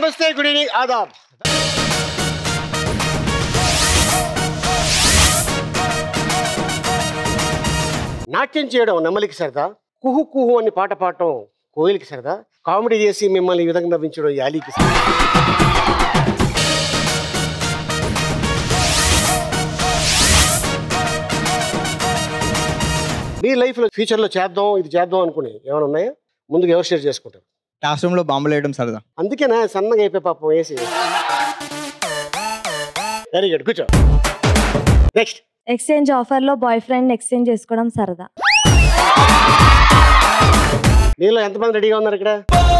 నమస్తే good evening ఆదాబ్ నాట్యం చేయడం నెమలికి సరదా కుహు కుహు అని పాట పాడటం కోయిలకి సరదా కామెడీ చేసి మిమ్మల్ని ఈ విధంగా నవ్వించడం యాలీకి సరదా మీ లైఫ్లో ఫ్యూచర్లో చేద్దాం ఇది చేద్దాం అనుకుని ఏమైనా ఉన్నాయా ముందుకు ఎవరు షేర్ చేసుకుంటారు క్లాస్ రూమ్ లో బాంబులు వేయడం సరదా అందుకేనా సన్నగా అయిపోయి పాపం వేసి వెరీ గుడ్ కూర్చో నెక్స్ట్ ఎక్స్చేంజ్ ఆఫర్లో బాయ్ ఫ్రెండ్ ఎక్స్చేంజ్ చేసుకోవడం సరదా మీలో ఎంతమంది రెడీగా ఉన్నారు ఇక్కడ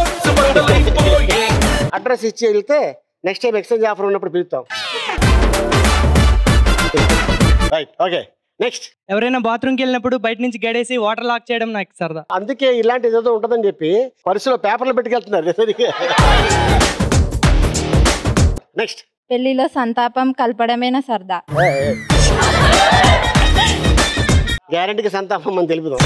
అడ్రస్ ఇచ్చి వెళ్తే నెక్స్ట్ టైం ఎక్స్చేంజ్ ఆఫర్ ఉన్నప్పుడు పిలుస్తాం రైట్ ఓకే నెక్స్ట్ ఎవరైనా బాత్రూమ్కి వెళ్ళినప్పుడు బయట నుంచి గడేసి వాటర్ లాక్ చేయడం నాకు సరదా అందుకే ఇలాంటిది ఏదో ఉంటుందని చెప్పి పర్సులో పేపర్లు పెట్టుకెళ్తున్నారు నెక్స్ట్ పెళ్లిలో సంతాపం కలపడమేనా సరదా గ్యారంటీకి సంతాపం అని తెలుపుదాం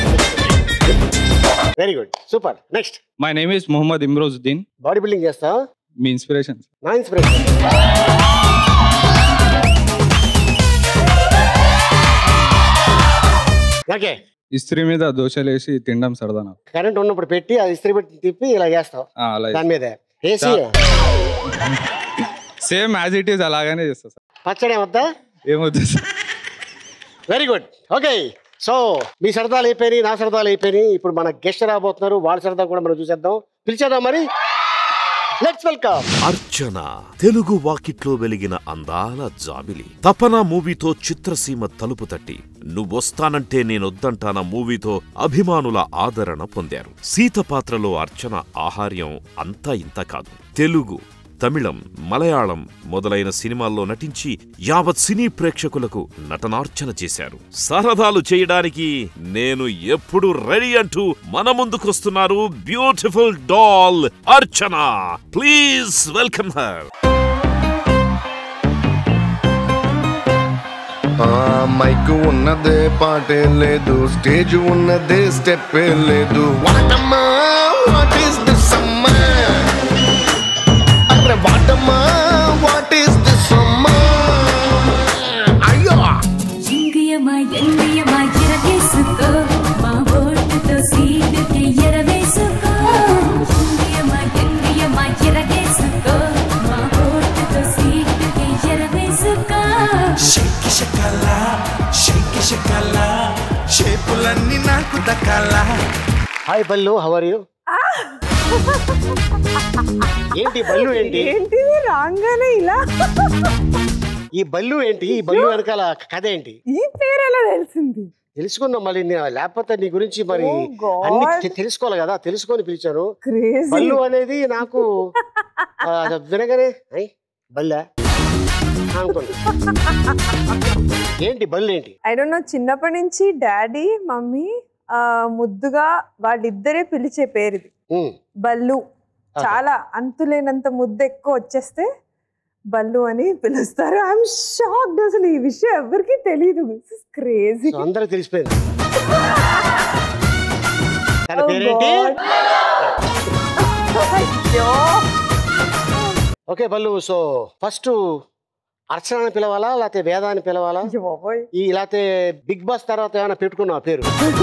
very good super next my name is Mohammed Imrozuddin body building చేస్తావా మీ ఇన్స్పిరేషన్ నా ఇన్స్పిరేషన్ ఓకే ఇస్త్రీ మీద దోశలు వేసి తినడం సరదా నాకు కరెంట్ ఉన్నప్పుడు పెట్టి అది ఇస్త్రీ పెట్టి తిప్పి ఇలా చేస్తావు ఆ, అలా దాని మీద వేసి సేమ్ యాజ్ ఇట్ ఈస్ అలాగానే చేస్తా సార్ పచ్చడి వద్దా ఏమవుతుంది sir very good okay so మీ సరదాలు అయిపోయినాయి నా సరదాలు అయిపోయినాయి ఇప్పుడు మన గెస్ట్ రాబోతున్నారు వాళ్ళ సరదా కూడా మనం చూసేద్దాం పిలిచేద్దాం మరి లెట్స్ వెల్కమ్ అర్చన తెలుగు వాకిట్లో వెలిగిన అందాల జాబిలి తపన మూవీతో చిత్రసీమ తలుపు తట్టి నువ్వొస్తానంటే నేనొద్దంటాన మూవీతో అభిమానుల ఆదరణ పొందారు సీత పాత్రలో అర్చన ఆహార్యం అంతా ఇంత కాదు తెలుగు తమిళం మలయాళం మొదలైన సినిమాల్లో నటించి యావత్ సినీ ప్రేక్షకులకు నటనార్చన చేశారు సరదాలు చేయడానికి నేను ఎప్పుడు రెడీ అంటూ మన ముందుకొస్తున్నారు beautiful doll Archana please welcome her ఆ మైక్ ఉన్నదే పాటే లేదు స్టేజ్ ఉన్నదే స్టెప్ లేదు వాటమ్మా వాట్ ఈస్ దిస్ అమ్మా అరే వాటమ్మా వాట్ ఈస్ దిస్ అమ్మా అయ్యో ఇంగియమా ఎంగియమా ఎరగేసుకో మా ఓటుతో సీటుకి ఎరవేసుకో ఇంగియమా ఎంగియమా ఎరగేసుకో మా ఓటుతో సీటుకి ఎరవేసుకో షేకి షకల షేకి షకల షేపులన్నీ నాకు దక్కాల హాయ్ బల్లు హవర్ యూ ఏంటి బల్లు ఏంటి ఏంటిది రాగానే ఇలా ఈ బల్లు ఏంటి ఈ బల్లు వెనకాల కథ ఏంటి ఈ పేరు ఎలా తెలిసింది తెలుసుకుందాం మళ్ళీ నే- లేకపోతే నీ గురించి మరి Oh God. అన్ని తె- తెలుసుకోవాలి కదా తెలుసుకొని పిలిచాను Crazy. బల్లు అనేది నాకు ఆ, వినగానే అయ్ బల్లా అనుకోండి ఏంటి బల్లు ఏంటి ఐ డోంట్ నో చిన్నప్పటి నుంచి డాడీ మమ్మీ ఆ, ముద్దుగా వాళ్ళిద్దరే పిలిచే పేరు ఇది ఉమ్, బల్లు చాలా అంతులేనంత ముద్దు ఎక్కువ వచ్చేస్తే బల్లు అని పిలుస్తారు ఐఎమ్ షాక్డ్ అసలు ఈ విషయం ఎవరికి తెలియదు క్రేజీ సో అందరికి తెలిసిపోయింది తన పేరేంటి okay Ballu so first Archana అని పిలవాలా లేకపోతే వేద అని పిలవాలా ఈ లేకపోతే బిగ్ బాస్ తర్వాత ఏమైనా పెట్టుకున్నావు పేరు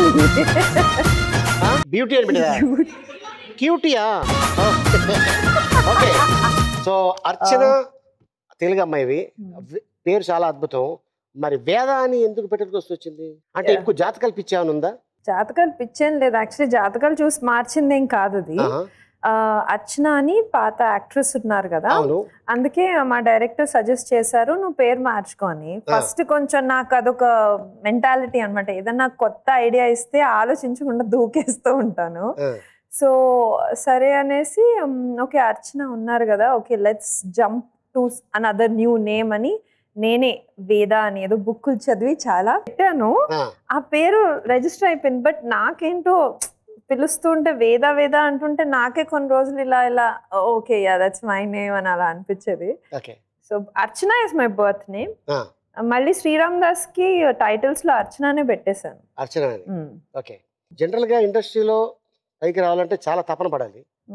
బ్యూటీ అని పెట్టదా క్యూటీయా ఓకే సో అర్చన తెలుగు అమ్మాయివి వే- పేరు చాలా అద్భుతం మరి వేద అని ఎందుకు పెట్టడానికి వచ్చింది అంటే Yeah. ఎక్కువ జాతకాలు పిచ్చేమని ఉందా జాతకాలు పిచ్చేం లేదు యాక్చువల్లీ జాతకాలు చూసి మార్చిందేం కాదు అది ఆహా. ఆ, అర్చన అని పాత యాక్ట్రెస్ ఉన్నారు కదా అవును. అందుకే మా డైరెక్టర్ సజెస్ట్ చేశారు నువ్వు పేరు మార్చుకొని ఫస్ట్ కొంచెం నాకు అదొక మెంటాలిటీ అన్నమాట ఏదన్నా కొత్త ఐడియా ఇస్తే ఆలోచించకుండా దూకేస్తూ ఉంటాను సో సరే అనేసి ఓకే అర్చన ఉన్నారు కదా okay let's jump to another new name అని నేనే వేద అని ఏదో బుక్కులు చదివి చాలా పెట్టాను ఆ పేరు రిజిస్టర్ అయిపోయింది బట్ నాకేంటో పిలుస్తుంటే వేద వేద అంటుంటే నాకే కొన్ని రోజులు ఇలా ఇలా okay yeah that's my name అని అలా అనిపించేది okay so Archana is my birth name మళ్ళీ శ్రీరామ్ దాస్ కి టైటిల్స్ లో అర్చననే పెట్టేశాను అర్చన అని ఓకే జనరల్ గా ఇండస్ట్రీలో పైకి రావాలంటే చాలా తపన పడాలి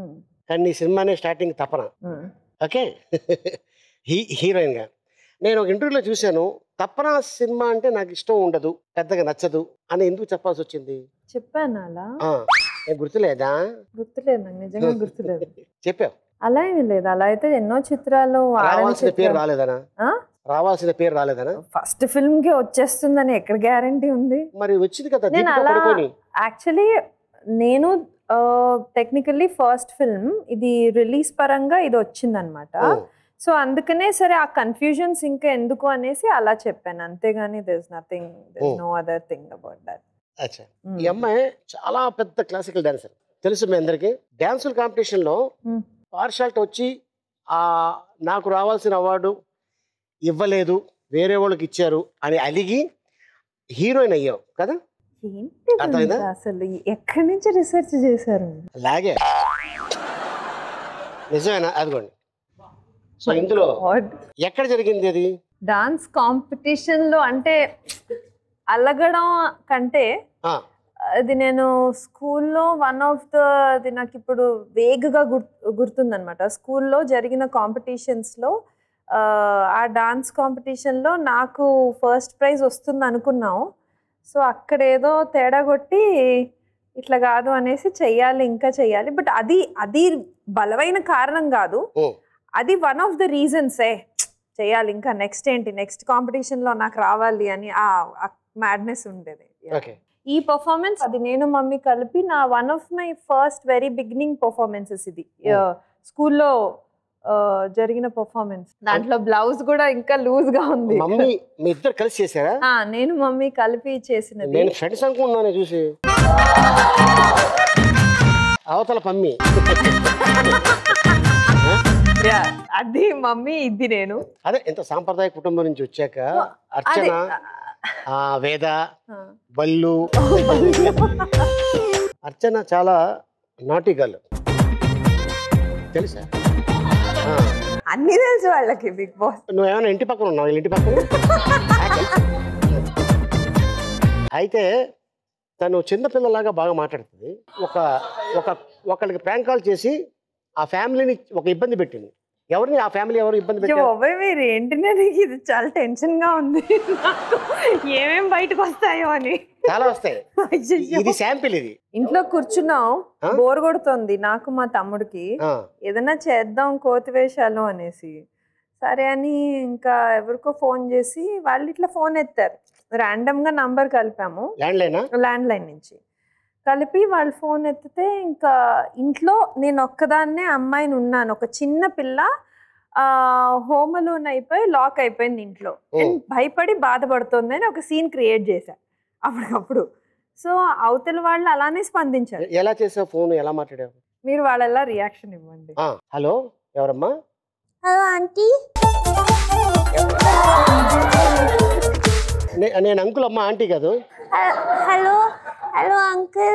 కానీ నీ సినిమానే స్టార్టింగ్ తపన ఓకే హీ హీరోయిన్గా నేను ఒక ఇంటర్వ్యూలో చూశాను తపన సినిమా అంటే నాకు ఇష్టం ఉండదు పెద్దగా నచ్చదు అని ఎందుకు చెప్పాల్సి వచ్చింది చెప్పాను అలా ఆ, ఏం గుర్తులేదా గుర్తులేదు నాకు నిజంగా గుర్తులేదు చెప్పావు అలా ఏమీ లేదు అలా అయితే ఎన్నో చిత్రాలు రావాల్సిన పేరు రాలేదనా ఆ? రావాల్సిన పేరు రాలేదనా ఫస్ట్ ఫిల్మ్ కి వచ్చేస్తుందని ఎక్కడ గ్యారంటీ ఉంది మరి వచ్చింది కదా నేను దీపిక అలా పడుకొని యాక్చువల్లీ నేను టెక్నికల్లీ ఫస్ట్ ఫిల్మ్ ఇది రిలీజ్ పరంగా ఇది వచ్చిందనమాట సో అందుకనే సరే ఆ కన్ఫ్యూజన్స్ ఇంకా ఎందుకు అనేసి అలా చెప్పాను అంతేగాని there is nothing there Oh. No other thing about that అచ్చా ఈ అమ్మాయి చాలా పెద్ద క్లాసికల్ డాన్సర్ తెలుసు మీ అందరికి డాన్సుల కాంపిటీషన్లో Hmm. పార్షాలిటీ వచ్చి ఆ నాకు రావాల్సిన అవార్డు ఇవ్వలేదు వేరే వాళ్ళకి ఇచ్చారు అని అలిగి హీరోయిన్ అయ్యావు కదా ఏంటి అర్థమైందా? ఇదంతా అసలు ఎక్కడి నుంచి రీసెర్చ్ చేశారు అలాగే నిజమేనా అదిగోండి సో ఇందులో ఎక్కడ జరిగింది అది డాన్స్ కాంపిటీషన్ లో అంటే అలగడం కంటే ఆ, అది నేను స్కూల్లో వన్ ఆఫ్ ద అది నాకు ఇప్పుడు వేగగా గుర్తు గుర్తుందనమాట స్కూల్లో జరిగిన కాంపిటీషన్స్లో ఆ డాన్స్ కాంపిటీషన్లో నాకు ఫస్ట్ ప్రైజ్ వస్తుంది అనుకున్నాం సో అక్కడ ఏదో తేడా కొట్టి ఇట్లా కాదు అనేసి చెయ్యాలి ఇంకా చెయ్యాలి బట్ అది అది బలమైన కారణం కాదు ఓ అది వన్ ఆఫ్ ద రీజన్స్ ఏ చేయాలి ఇంకా నెక్స్ట్ ఏంటి నెక్స్ట్ కాంపిటీషన్లో నాకు రావాలి అని ఆ మ్యాడ్నెస్ ఉండేది ఓకే ఈ పర్ఫార్మెన్స్ అది నేను మమ్మీ కలిపి నా one of my first very beginning performances ఇది స్కూల్లో జరిగిన పర్ఫార్మెన్స్ దాంట్లో బ్లౌజ్ కూడా ఇంకా లూజ్ గా ఉంది మమ్మీ మీ ఇద్దరు కలిసి చేశారా ఆ, నేను మమ్మీ కలిపి చేసినది నేను ఫ్రెండ్స్ అనుకున్నాను చూసి అవతల పమ్మి Yeah, అది మమ్మీ ఇది నేను అదే ఇంత సాంప్రదాయ కుటుంబం నుంచి వచ్చాక అర్చన అదే ఆ వేద బల్లు అర్చన చాలా నాటి గర్ల్ తెలుసా ఆ, అన్ని తెలుసు వాళ్ళకి బిగ్ బాస్ నువ్వేమైనా ఇంటి పక్కన ఉన్నావు వీళ్ళ ఇంటి పక్కన అయితే తను చిన్నపిల్లలాగా బాగా మాట్లాడుతుంది ఒక ఒక ఒకళ్ళకి ప్రాంక్ కాల్ చేసి ఆ ఫ్యామిలీని ఒక ఇబ్బంది పెట్టింది ఎవరిని ఆ ఫ్యామిలీ ఎవరు ఇబ్బంది పెట్టారు బాబాయ్ మీరు ఏంటి నాకు ఇది చాలా టెన్షన్ గా ఉంది నాకు ఏమేం బయటకు వస్తాయో అని చాలా వస్తాయి అయ్యయ్యో. ఇది శాంపిల్ ఇది ఇంట్లో కూర్చున్నాం బోర్ కొడుతుంది నాకు మా తమ్ముడికి ఆ, ఏదైనా చేద్దాం కోతి వేషాలు అనేసి సరే అని ఇంకా ఎవరికో ఫోన్ చేసి వాళ్ళు ఇట్లా ఫోన్ ఎత్తారు ర్యాండమ్ గా నంబర్ కలిపాము ల్యాండ్ లైనా ల్యాండ్ లైన్ నుంచి కలిపి వాళ్ళు ఫోన్ ఎత్తితే ఇంకా ఇంట్లో నేను ఒక్కదాన్నే అమ్మాయిని ఉన్నాను ఒక చిన్న పిల్ల హోమలోన్ అయిపోయి లాక్ అయిపోయింది ఇంట్లో And భయపడి బాధపడుతుంది అని ఒక సీన్ క్రియేట్ చేశా అప్పటికప్పుడు సో అవతల వాళ్ళు అలానే స్పందించారు ఎలా చేసావు ఫోన్ ఎలా మాట్లాడావు మీరు వాళ్ళలా రియాక్షన్ ఇవ్వండి ఆ, హలో ఎవరమ్మా హలో ఆంటీ నే- నేను అంకుల్ అమ్మ ఆంటీ కాదు हेलो हेलो अंकल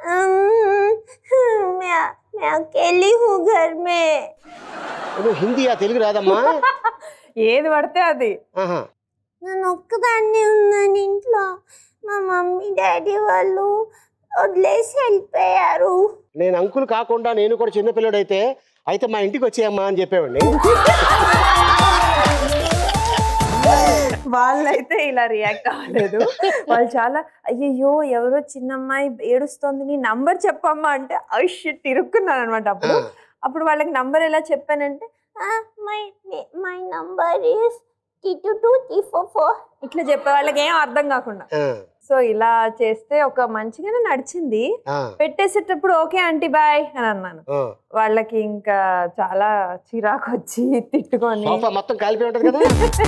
मैं मैं अकेली हूँ घर में నువ్వు హిందీయా తెలుగు రాదమ్మా ఏది పడితే అది ఆహా నేను ఒక్కదాన్నే ఉన్నాను ఇంట్లో మా మమ్మీ డాడీ వాళ్ళు వదిలేసి వెళ్ళిపోయారు నేను అంకుల్ కాకుండా నేను కూడా చిన్నపిల్లడైతే అయితే మా ఇంటికి వచ్చేయమ్మా అని చెప్పేవాడిని వాళ్ళైతే ఇలా రియాక్ట్ అవ్వలేదు వాళ్ళు చాలా అయ్యయ్యో ఎవరో చిన్న అమ్మాయి ఏడుస్తోంది నీ నంబర్ చెప్పమ్మా అంటే షిట్ ఇరుక్కున్నాను అనమాట అప్పుడు అప్పుడు వాళ్ళకి నంబర్ ఎలా చెప్పానంటే my my number is T two two T four four ఇట్లా చెప్పే వాళ్ళకి ఏం అర్థం కాకుండా ఆ, సో ఇలా చేస్తే ఒక మంచిగానే నడిచింది ఆ, పెట్టేసేటప్పుడు ఓకే ఆంటీ బాయ్ అని అన్నాను ఆ. వాళ్ళకి ఇంకా చాలా చిరాకు వచ్చి తిట్టుకొని సోఫా మొత్తం కాలిపోయి ఉంటది కదా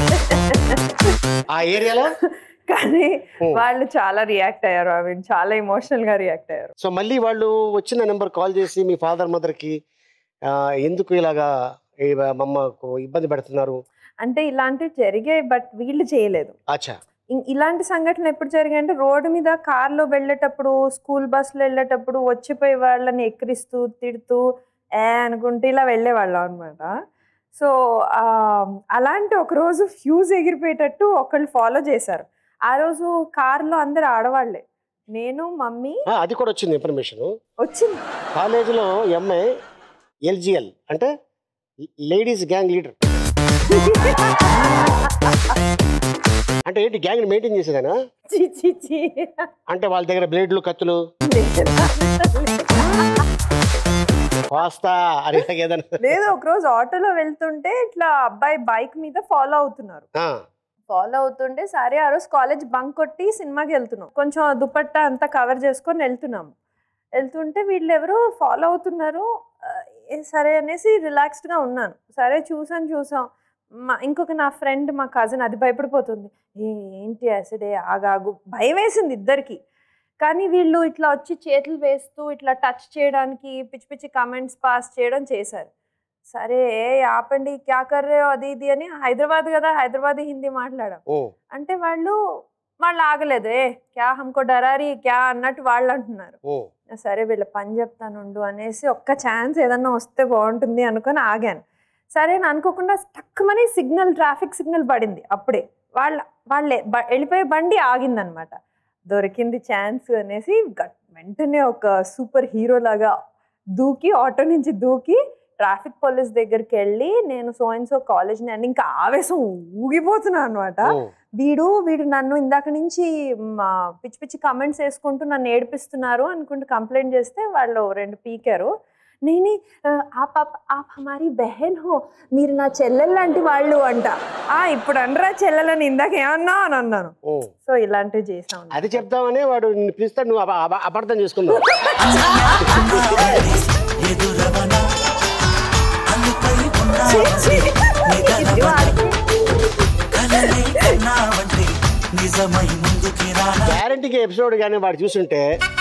ఆ ఏరియాలో కానీ వాళ్ళు చాలా రియాక్ట్ అయ్యారు ఐ మీన్ చాలా ఎమోషనల్ గా రియాక్ట్ అయ్యారు సో మళ్ళీ వాళ్ళు వచ్చిన నెంబర్ కాల్ చేసి మీ ఫాదర్ మదర్కి ఎందుకు ఇలాగా ఈ మమ్మకు ఇబ్బంది పెడుతున్నారు అంటే ఇలాంటివి జరిగాయి బట్ వీళ్ళు చేయలేదు అచ్చా ఇం- ఇలాంటి సంఘటనలు ఎప్పుడు జరిగాయంటే రోడ్డు మీద కార్లో వెళ్ళేటప్పుడు స్కూల్ బస్సులో వెళ్ళేటప్పుడు వచ్చిపోయే వాళ్ళని ఎక్కిరిస్తూ తిడుతూ ఏ అనుకుంటే ఇలా వెళ్ళేవాళ్ళం అనమాట సో అలాంటి ఒక రోజు ఫ్యూజ్ ఎగిరిపోయేటట్టు ఒకళ్ళు ఫాలో చేశారు ఆ రోజు కార్లో అందరు ఆడవాళ్లే నేను మమ్మీ ఆ, అది కూడా వచ్చింది ఇన్ఫర్మేషన్ వచ్చింది కాలేజీలో ఈ అమ్మాయి ఎల్జిఎల్ అంటే లేడీస్ గ్యాంగ్ లీడర్ అంటే ఏంటి గ్యాంగ్ మెయింటైన్ చేసేదానా చి చి చి అంటే వాళ్ళ దగ్గర బ్లేడ్లు కత్తులు వాస్తా అని ఏదైనా లేదు ఒకరోజు ఆటోలో వెళ్తుంటే ఇట్లా అబ్బాయి బైక్ మీద ఫాలో అవుతున్నారు ఆ, ఫాలో అవుతుంటే సరే ఆ రోజు కాలేజ్ బంక్ కొట్టి సినిమాకి వెళ్తున్నాం కొంచెం ఆ దుపట్టా అంతా కవర్ చేసుకొని వెళ్తున్నాం వెళ్తుంటే వీళ్ళు ఎవరో ఫాలో అవుతున్నారు ఆ, ఏ సరే అనేసి రిలాక్స్డ్గా ఉన్నాను సరే చూసాను చూసాం మా ఇంకొక నా ఫ్రెండ్ మా కజిన్ అది భయపడిపోతుంది "ఏ, ఏంటి అసడే ఆగాగు భయం వేసింది ఇద్దరికి కానీ వీళ్ళు ఇట్లా వచ్చి చేతులు వేస్తూ ఇట్లా టచ్ చేయడానికి పిచ్చి పిచ్చి కమెంట్స్ పాస్ చేయడం చేశారు సరే ఏ ఆపండి క్యా కర్రే అది ఇది అని హైదరాబాద్ కదా హైదరాబాద్ హిందీ మాట్లాడాం ఓ అంటే వాళ్ళు వాళ్ళు ఆగలేదు ఏ క్యా హమ్కో డరారి క్యా అన్నట్టు వాళ్ళు అంటున్నారు ఓ సరే వీళ్ళ పని చెప్తానుండు అనేసి ఒక్క ఛాన్స్ ఏదన్నా వస్తే బాగుంటుంది అనుకొని ఆగాను సరే అని అనుకోకుండా టక్కుమని సిగ్నల్ ట్రాఫిక్ సిగ్నల్ పడింది అప్పుడే వాళ్ళ వాళ్ళే బ- వెళ్ళిపోయే బండి ఆగిందనమాట దొరికింది ఛాన్స్ అనేసి గట్- వెంటనే ఒక సూపర్ హీరో లాగా దూకి ఆటో నుంచి దూకి ట్రాఫిక్ పోలీస్ దగ్గరికి వెళ్ళి నేను సో అండ్ సో కాలేజ్ నేను ఇంకా ఆవేశం ఊగిపోతున్నాను అనమాట ఓ వీడు వీడు నన్ను ఇందాక నుంచి మా పిచ్చి పిచ్చి కమెంట్స్ వేసుకుంటూ నన్ను ఏడిపిస్తున్నారు అనుకుంటూ కంప్లైంట్ చేస్తే వాళ్ళు రెండు పీకారు నేనే "ఆ, ఆప్ ఆప్ ఆప్ హమారీ బెహన్ హో మీరు నా చెల్లెలు లాంటి వాళ్ళు అంట ఆ ఇప్పుడు అనరా చెల్లెలని ఇందాక ఏమన్నా అని అన్నాను ఓ సో ఇలాంటివి చేసాం అది చెప్తామని వాడు నిన్ను పిలుస్తాడు నువ్వు అబ- అబ- అపార్థం చేసుకున్నావు ఎదురవనా అల్లుపై ఉన్నా ఛీ, ఛీ. ఇది వాడికి. కలలే కన్నావంటే నిజమై ముందుకి రానా గ్యారంటీకి ఎపిసోడ్ కానీ వాడు చూసుంటే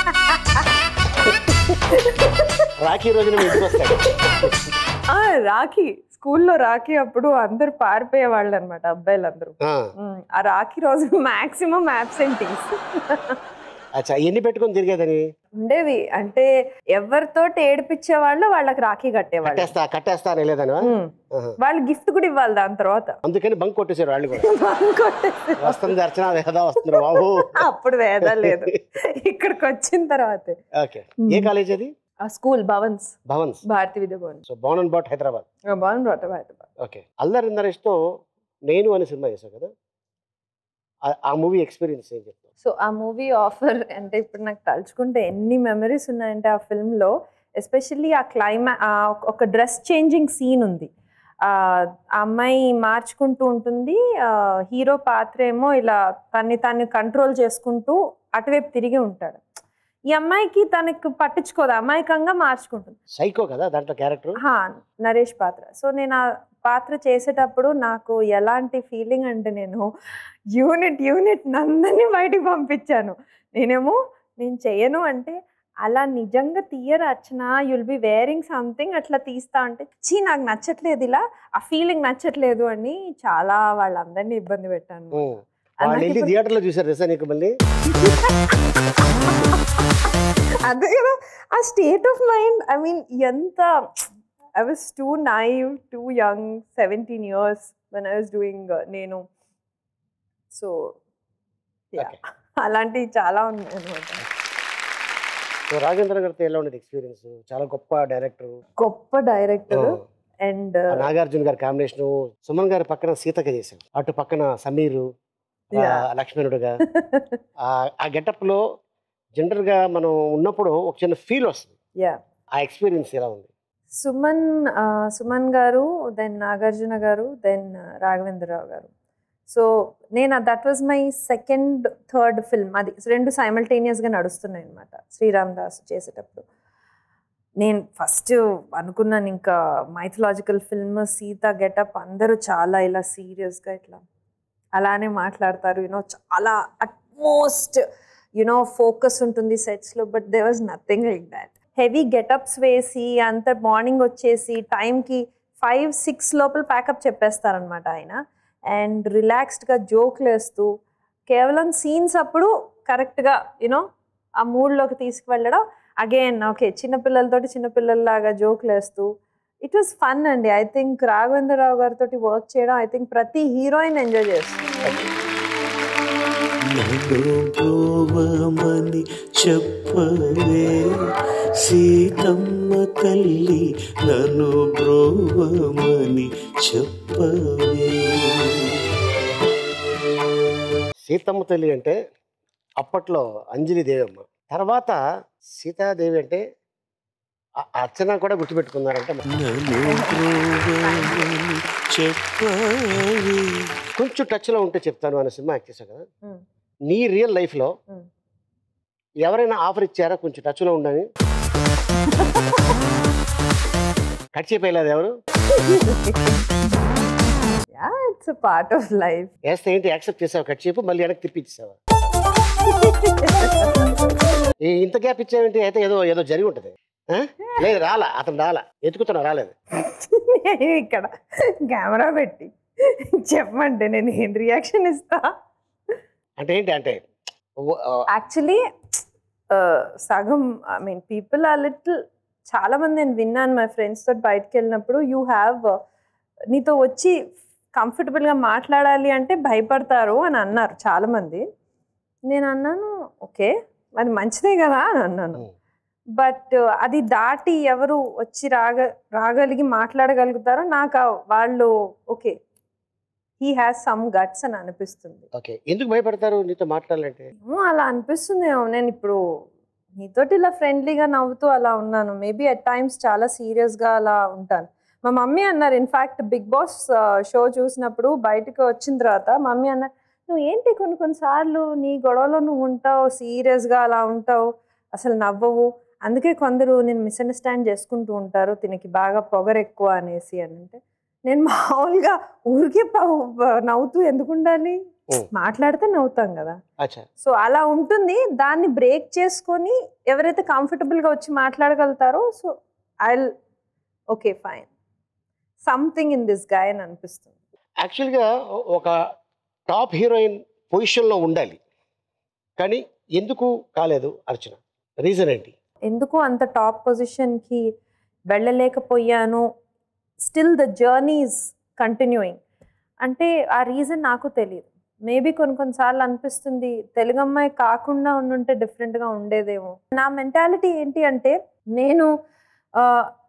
రాఖీ రోజున మీ ఇంటికి వస్తాడు ఆ, రాఖీ స్కూల్లో రాఖీ అప్పుడు అందరూ పారిపోయే వాళ్ళు అనమాట అబ్బాయిలందరూ ఆ, ఉమ్, ఆ రాఖీ రోజు మాక్సిమం యాబ్సెంటీస్ అచ్చా ఎన్ని పెట్టుకొని తిరిగేదని ఉండేవి అంటే ఎవరితో ఏడిపించే వాళ్ళు వాళ్ళకి రాఖీ కట్టేవాళ్ళు కట్టేస్తా కట్టేస్తా అని లేదని ఉమ్. వాళ్ళు గిఫ్ట్ కూడా ఇవ్వాలి దాని తర్వాత అందుకని బంక్ కొట్టేశారు వాళ్ళు కూడా కొట్టేసి- వస్తుంది అర్చన వేదా వస్తుంది బాబు అప్పుడు వేద లేదు ఇక్కడికి వచ్చిన తర్వాతే ఓకే ఏ కాలేజ్ అది ఆ school Bhavans Bhavans Bharati Vidya Bhavan so Bhavan and బాట్ హైదరాబాద్ భవన్ రోట హైదరాబాద్ ఓకే అల్లరి నరేష్తో నేను అనే సినిమా చేశావు కదా ఆ- ఆ మూవీ ఎక్స్పీరియన్స్ ఏం చెప్తావు సో ఆ మూవీ ఆఫర్ అంటే ఇప్పుడు నాకు తలుచుకుంటే ఎన్ని మెమరీస్ ఉన్నాయంటే ఆ ఫిల్మ్లో ఎస్పెషల్లీ ఆ క్లైమా ఒక డ్రెస్ చేంజింగ్ సీన్ ఉంది ఆ ఆ అమ్మాయి మార్చుకుంటూ ఉంటుంది హీరో పాత్ర ఏమో ఇలా తన్ని తన్ని కంట్రోల్ చేసుకుంటూ అటువైపు తిరిగి ఉంటాడు ఈ అమ్మాయికి తనకు పట్టించుకోదు అమాయకంగా మార్చుకుంటుంది సైకో కదా దాంట్లో క్యారెక్టర్ హా, నరేష్ పాత్ర సో నేను ఆ పాత్ర చేసేటప్పుడు నాకు ఎలాంటి ఫీలింగ్ అంటే నేను యూనిట్ యూనిట్ నందని బయటికి పంపించాను నేనేమో నేను చేయను అంటే అలా నిజంగా తీయరు Archana you'll be wearing something అట్లా తీస్తా అంటే చీ నాకు నచ్చట్లేదు ఇలా ఆ ఫీలింగ్ నచ్చట్లేదు అని చాలా వాళ్ళందరినీ ఇబ్బంది పెట్టాను వాళ్ళు వెళ్ళి థియేటర్లో చూసారు తెలుసా నీకు మళ్ళీ అదే కదా ఆ state of mind I mean ఎంత I was too naive too young seventeen years when I was doing నేను సో అలాంటివి చాలా ఉన్నాయి అనమాట సో రాజేంద్ర గారితో ఎలా ఉండేది ఎక్స్పీరియన్స్ చాలా గొప్ప డైరెక్టర్ గొప్ప డైరెక్టర్ అండ్ నాగార్జున గారి కాంబినేషన్ సుమన్ గారి పక్కన సీతక చేశారు అటు పక్కన సమీరు ఆ, Yeah. లక్ష్మణుడుగా ఆ- ఆ గెటప్ లో జనరల్ గా మనం ఉన్నప్పుడు ఒక చిన్న ఫీల్ వస్తుంది యా ఆ ఎక్స్పీరియన్స్ ఎలా ఉంది సుమన్ ఆ, సుమన్ గారు దెన్ నాగార్జున గారు దెన్ రాఘవేంద్రరావు గారు సో నేను that was my second third film అది రెండు సైమల్టేనియస్గా నడుస్తున్నాయి అనమాట శ్రీరామ్ దాస్ చేసేటప్పుడు నేను ఫస్ట్ అనుకున్నాను ఇంకా మైథలాజికల్ ఫిల్మ్ సీత గెటప్ అందరూ చాలా ఇలా సీరియస్గా ఇట్లా అలానే మాట్లాడతారు యూనో చాలా అట్మోస్ట్ యునో ఫోకస్ ఉంటుంది సెట్స్లో but there was nothing like that heavy getups వేసి అంత మార్నింగ్ వచ్చేసి టైంకి ఫైవ్ సిక్స్ లోపల ప్యాకప్ చెప్పేస్తారనమాట ఆయన అండ్ రిలాక్స్డ్గా జోక్లు వేస్తూ కేవలం సీన్స్ అప్పుడు కరెక్ట్గా యూనో ఆ మూడ్లోకి తీసుకువెళ్ళడం అగైన్ ఓకే చిన్నపిల్లలతోటి చిన్నపిల్లల్లాగా జోక్లు వేస్తూ ఇట్ వాస్ ఫన్ అండి ఐ థింక్ రాఘవేంద్రరావు గారితో వర్క్ చేయడం ఐ థింక్ ప్రతి హీరోయిన్ ఎంజాయ్ చేస్తుంది నన్ను బ్రోవమని చెప్పవే సీతమ్మ తల్లి నన్ను బ్రోవమని చెప్పవే సీతమ్మ తల్లి అంటే అప్పట్లో అంజలి దేవమ్మ తర్వాత సీతాదేవి అంటే ఆ- ఆ అర్చన కూడా గుర్తుపెట్టుకున్నారంటే చెప్పవే కొంచెం టచ్లో ఉంటే చెప్తాను అనే సినిమా యాక్ట్ చేశావు కదా Hmm. నీ రియల్ లైఫ్లో Hmm. ఎవరైనా ఆఫర్ ఇచ్చారా కొంచెం టచ్లో ఉండని కట్ చేయలేదు ఎవరు yeah it's part of life వేస్తే ఏంటి యాక్సెప్ట్ చేసావు కట్ చేయపు మళ్ళీ వెనక్కి తిప్పించావా ఈ ఇంత గ్యాప్ ఇచ్చావేంటి అయితే ఏదో ఏదో జరిగి ఉంటుంది ఆ? లేదు రాలా అతను రాలా ఎత్తుకుతున్నా రాలేదు ఇక్కడ కెమెరా పెట్టి చెప్పమంటే నేను ఏం రియాక్షన్ ఇస్తా అంటే ఏంటి అంటే ఓ- ఆ, యాక్చువల్లీ సగం I mean people are little చాలా మంది నేను విన్నాను మై ఫ్రెండ్స్ తోటి బయటకు వెళ్ళినప్పుడు యూ హ్యావ్ నీతో వచ్చి కంఫర్టబుల్గా మాట్లాడాలి అంటే భయపడతారు అని అన్నారు చాలా మంది నేను అన్నాను ఓకే అది మంచిదే కదా అని అన్నాను బట్ అది దాటి ఎవరు వచ్చి రాగ రాగలిగి మాట్లాడగలుగుతారో నాకు ఆ వాళ్ళు okay he has some guts అని అనిపిస్తుంది ఓకే ఎందుకు భయపడతారు నీతో మాట్లాడాలంటే ఏమో అలా అనిపిస్తుందేమో నేను ఇప్పుడు నీతోటి ఇలా ఫ్రెండ్లీగా నవ్వుతూ అలా ఉన్నాను మేబీ అట్ టైమ్స్ చాలా సీరియస్గా అలా ఉంటాను మా మమ్మీ అన్నారు ఇన్ఫ్యాక్ట్ బిగ్ బాస్ షో చూసినప్పుడు బయటకు వచ్చిన తర్వాత మమ్మీ అన్నారు నువ్వు ఏంటి కొన్ని కొన్నిసార్లు నీ గొడవలో నువ్వు ఉంటావు సీరియస్గా అలా ఉంటావు అసలు నవ్వవు అందుకే కొందరు నేను మిస్అండర్స్టాండ్ చేసుకుంటూ ఉంటారు తినకి బాగా పొగరు ఎక్కువ అనేసి అని అంటే నేను మామూలుగా ఊరికే ప- నవ్వుతూ ఎందుకు ఉండాలి మాట్లాడితే నవ్వుతాం కదా అచ్చా సో అలా ఉంటుంది దాన్ని బ్రేక్ చేసుకొని ఎవరైతే కంఫర్టబుల్గా వచ్చి మాట్లాడగలుగుతారో so I okay fine something in this guy అని అనిపిస్తుంది యాక్చువల్గా ఒక టాప్ హీరోయిన్ పొజిషన్లో ఉండాలి కానీ ఎందుకు కాలేదు అర్చన రీజన్ ఏంటి ఎందుకు అంత టాప్ పొజిషన్కి వెళ్ళలేకపోయాను still the journey is continuing అంటే ఆ రీజన్ నాకు తెలియదు మేబీ కొన్ని కొన్నిసార్లు అనిపిస్తుంది తెలుగు అమ్మాయి కాకుండా ఉండుంటే డిఫరెంట్గా ఉండేదేమో నా మెంటాలిటీ ఏంటి అంటే నేను ఆ,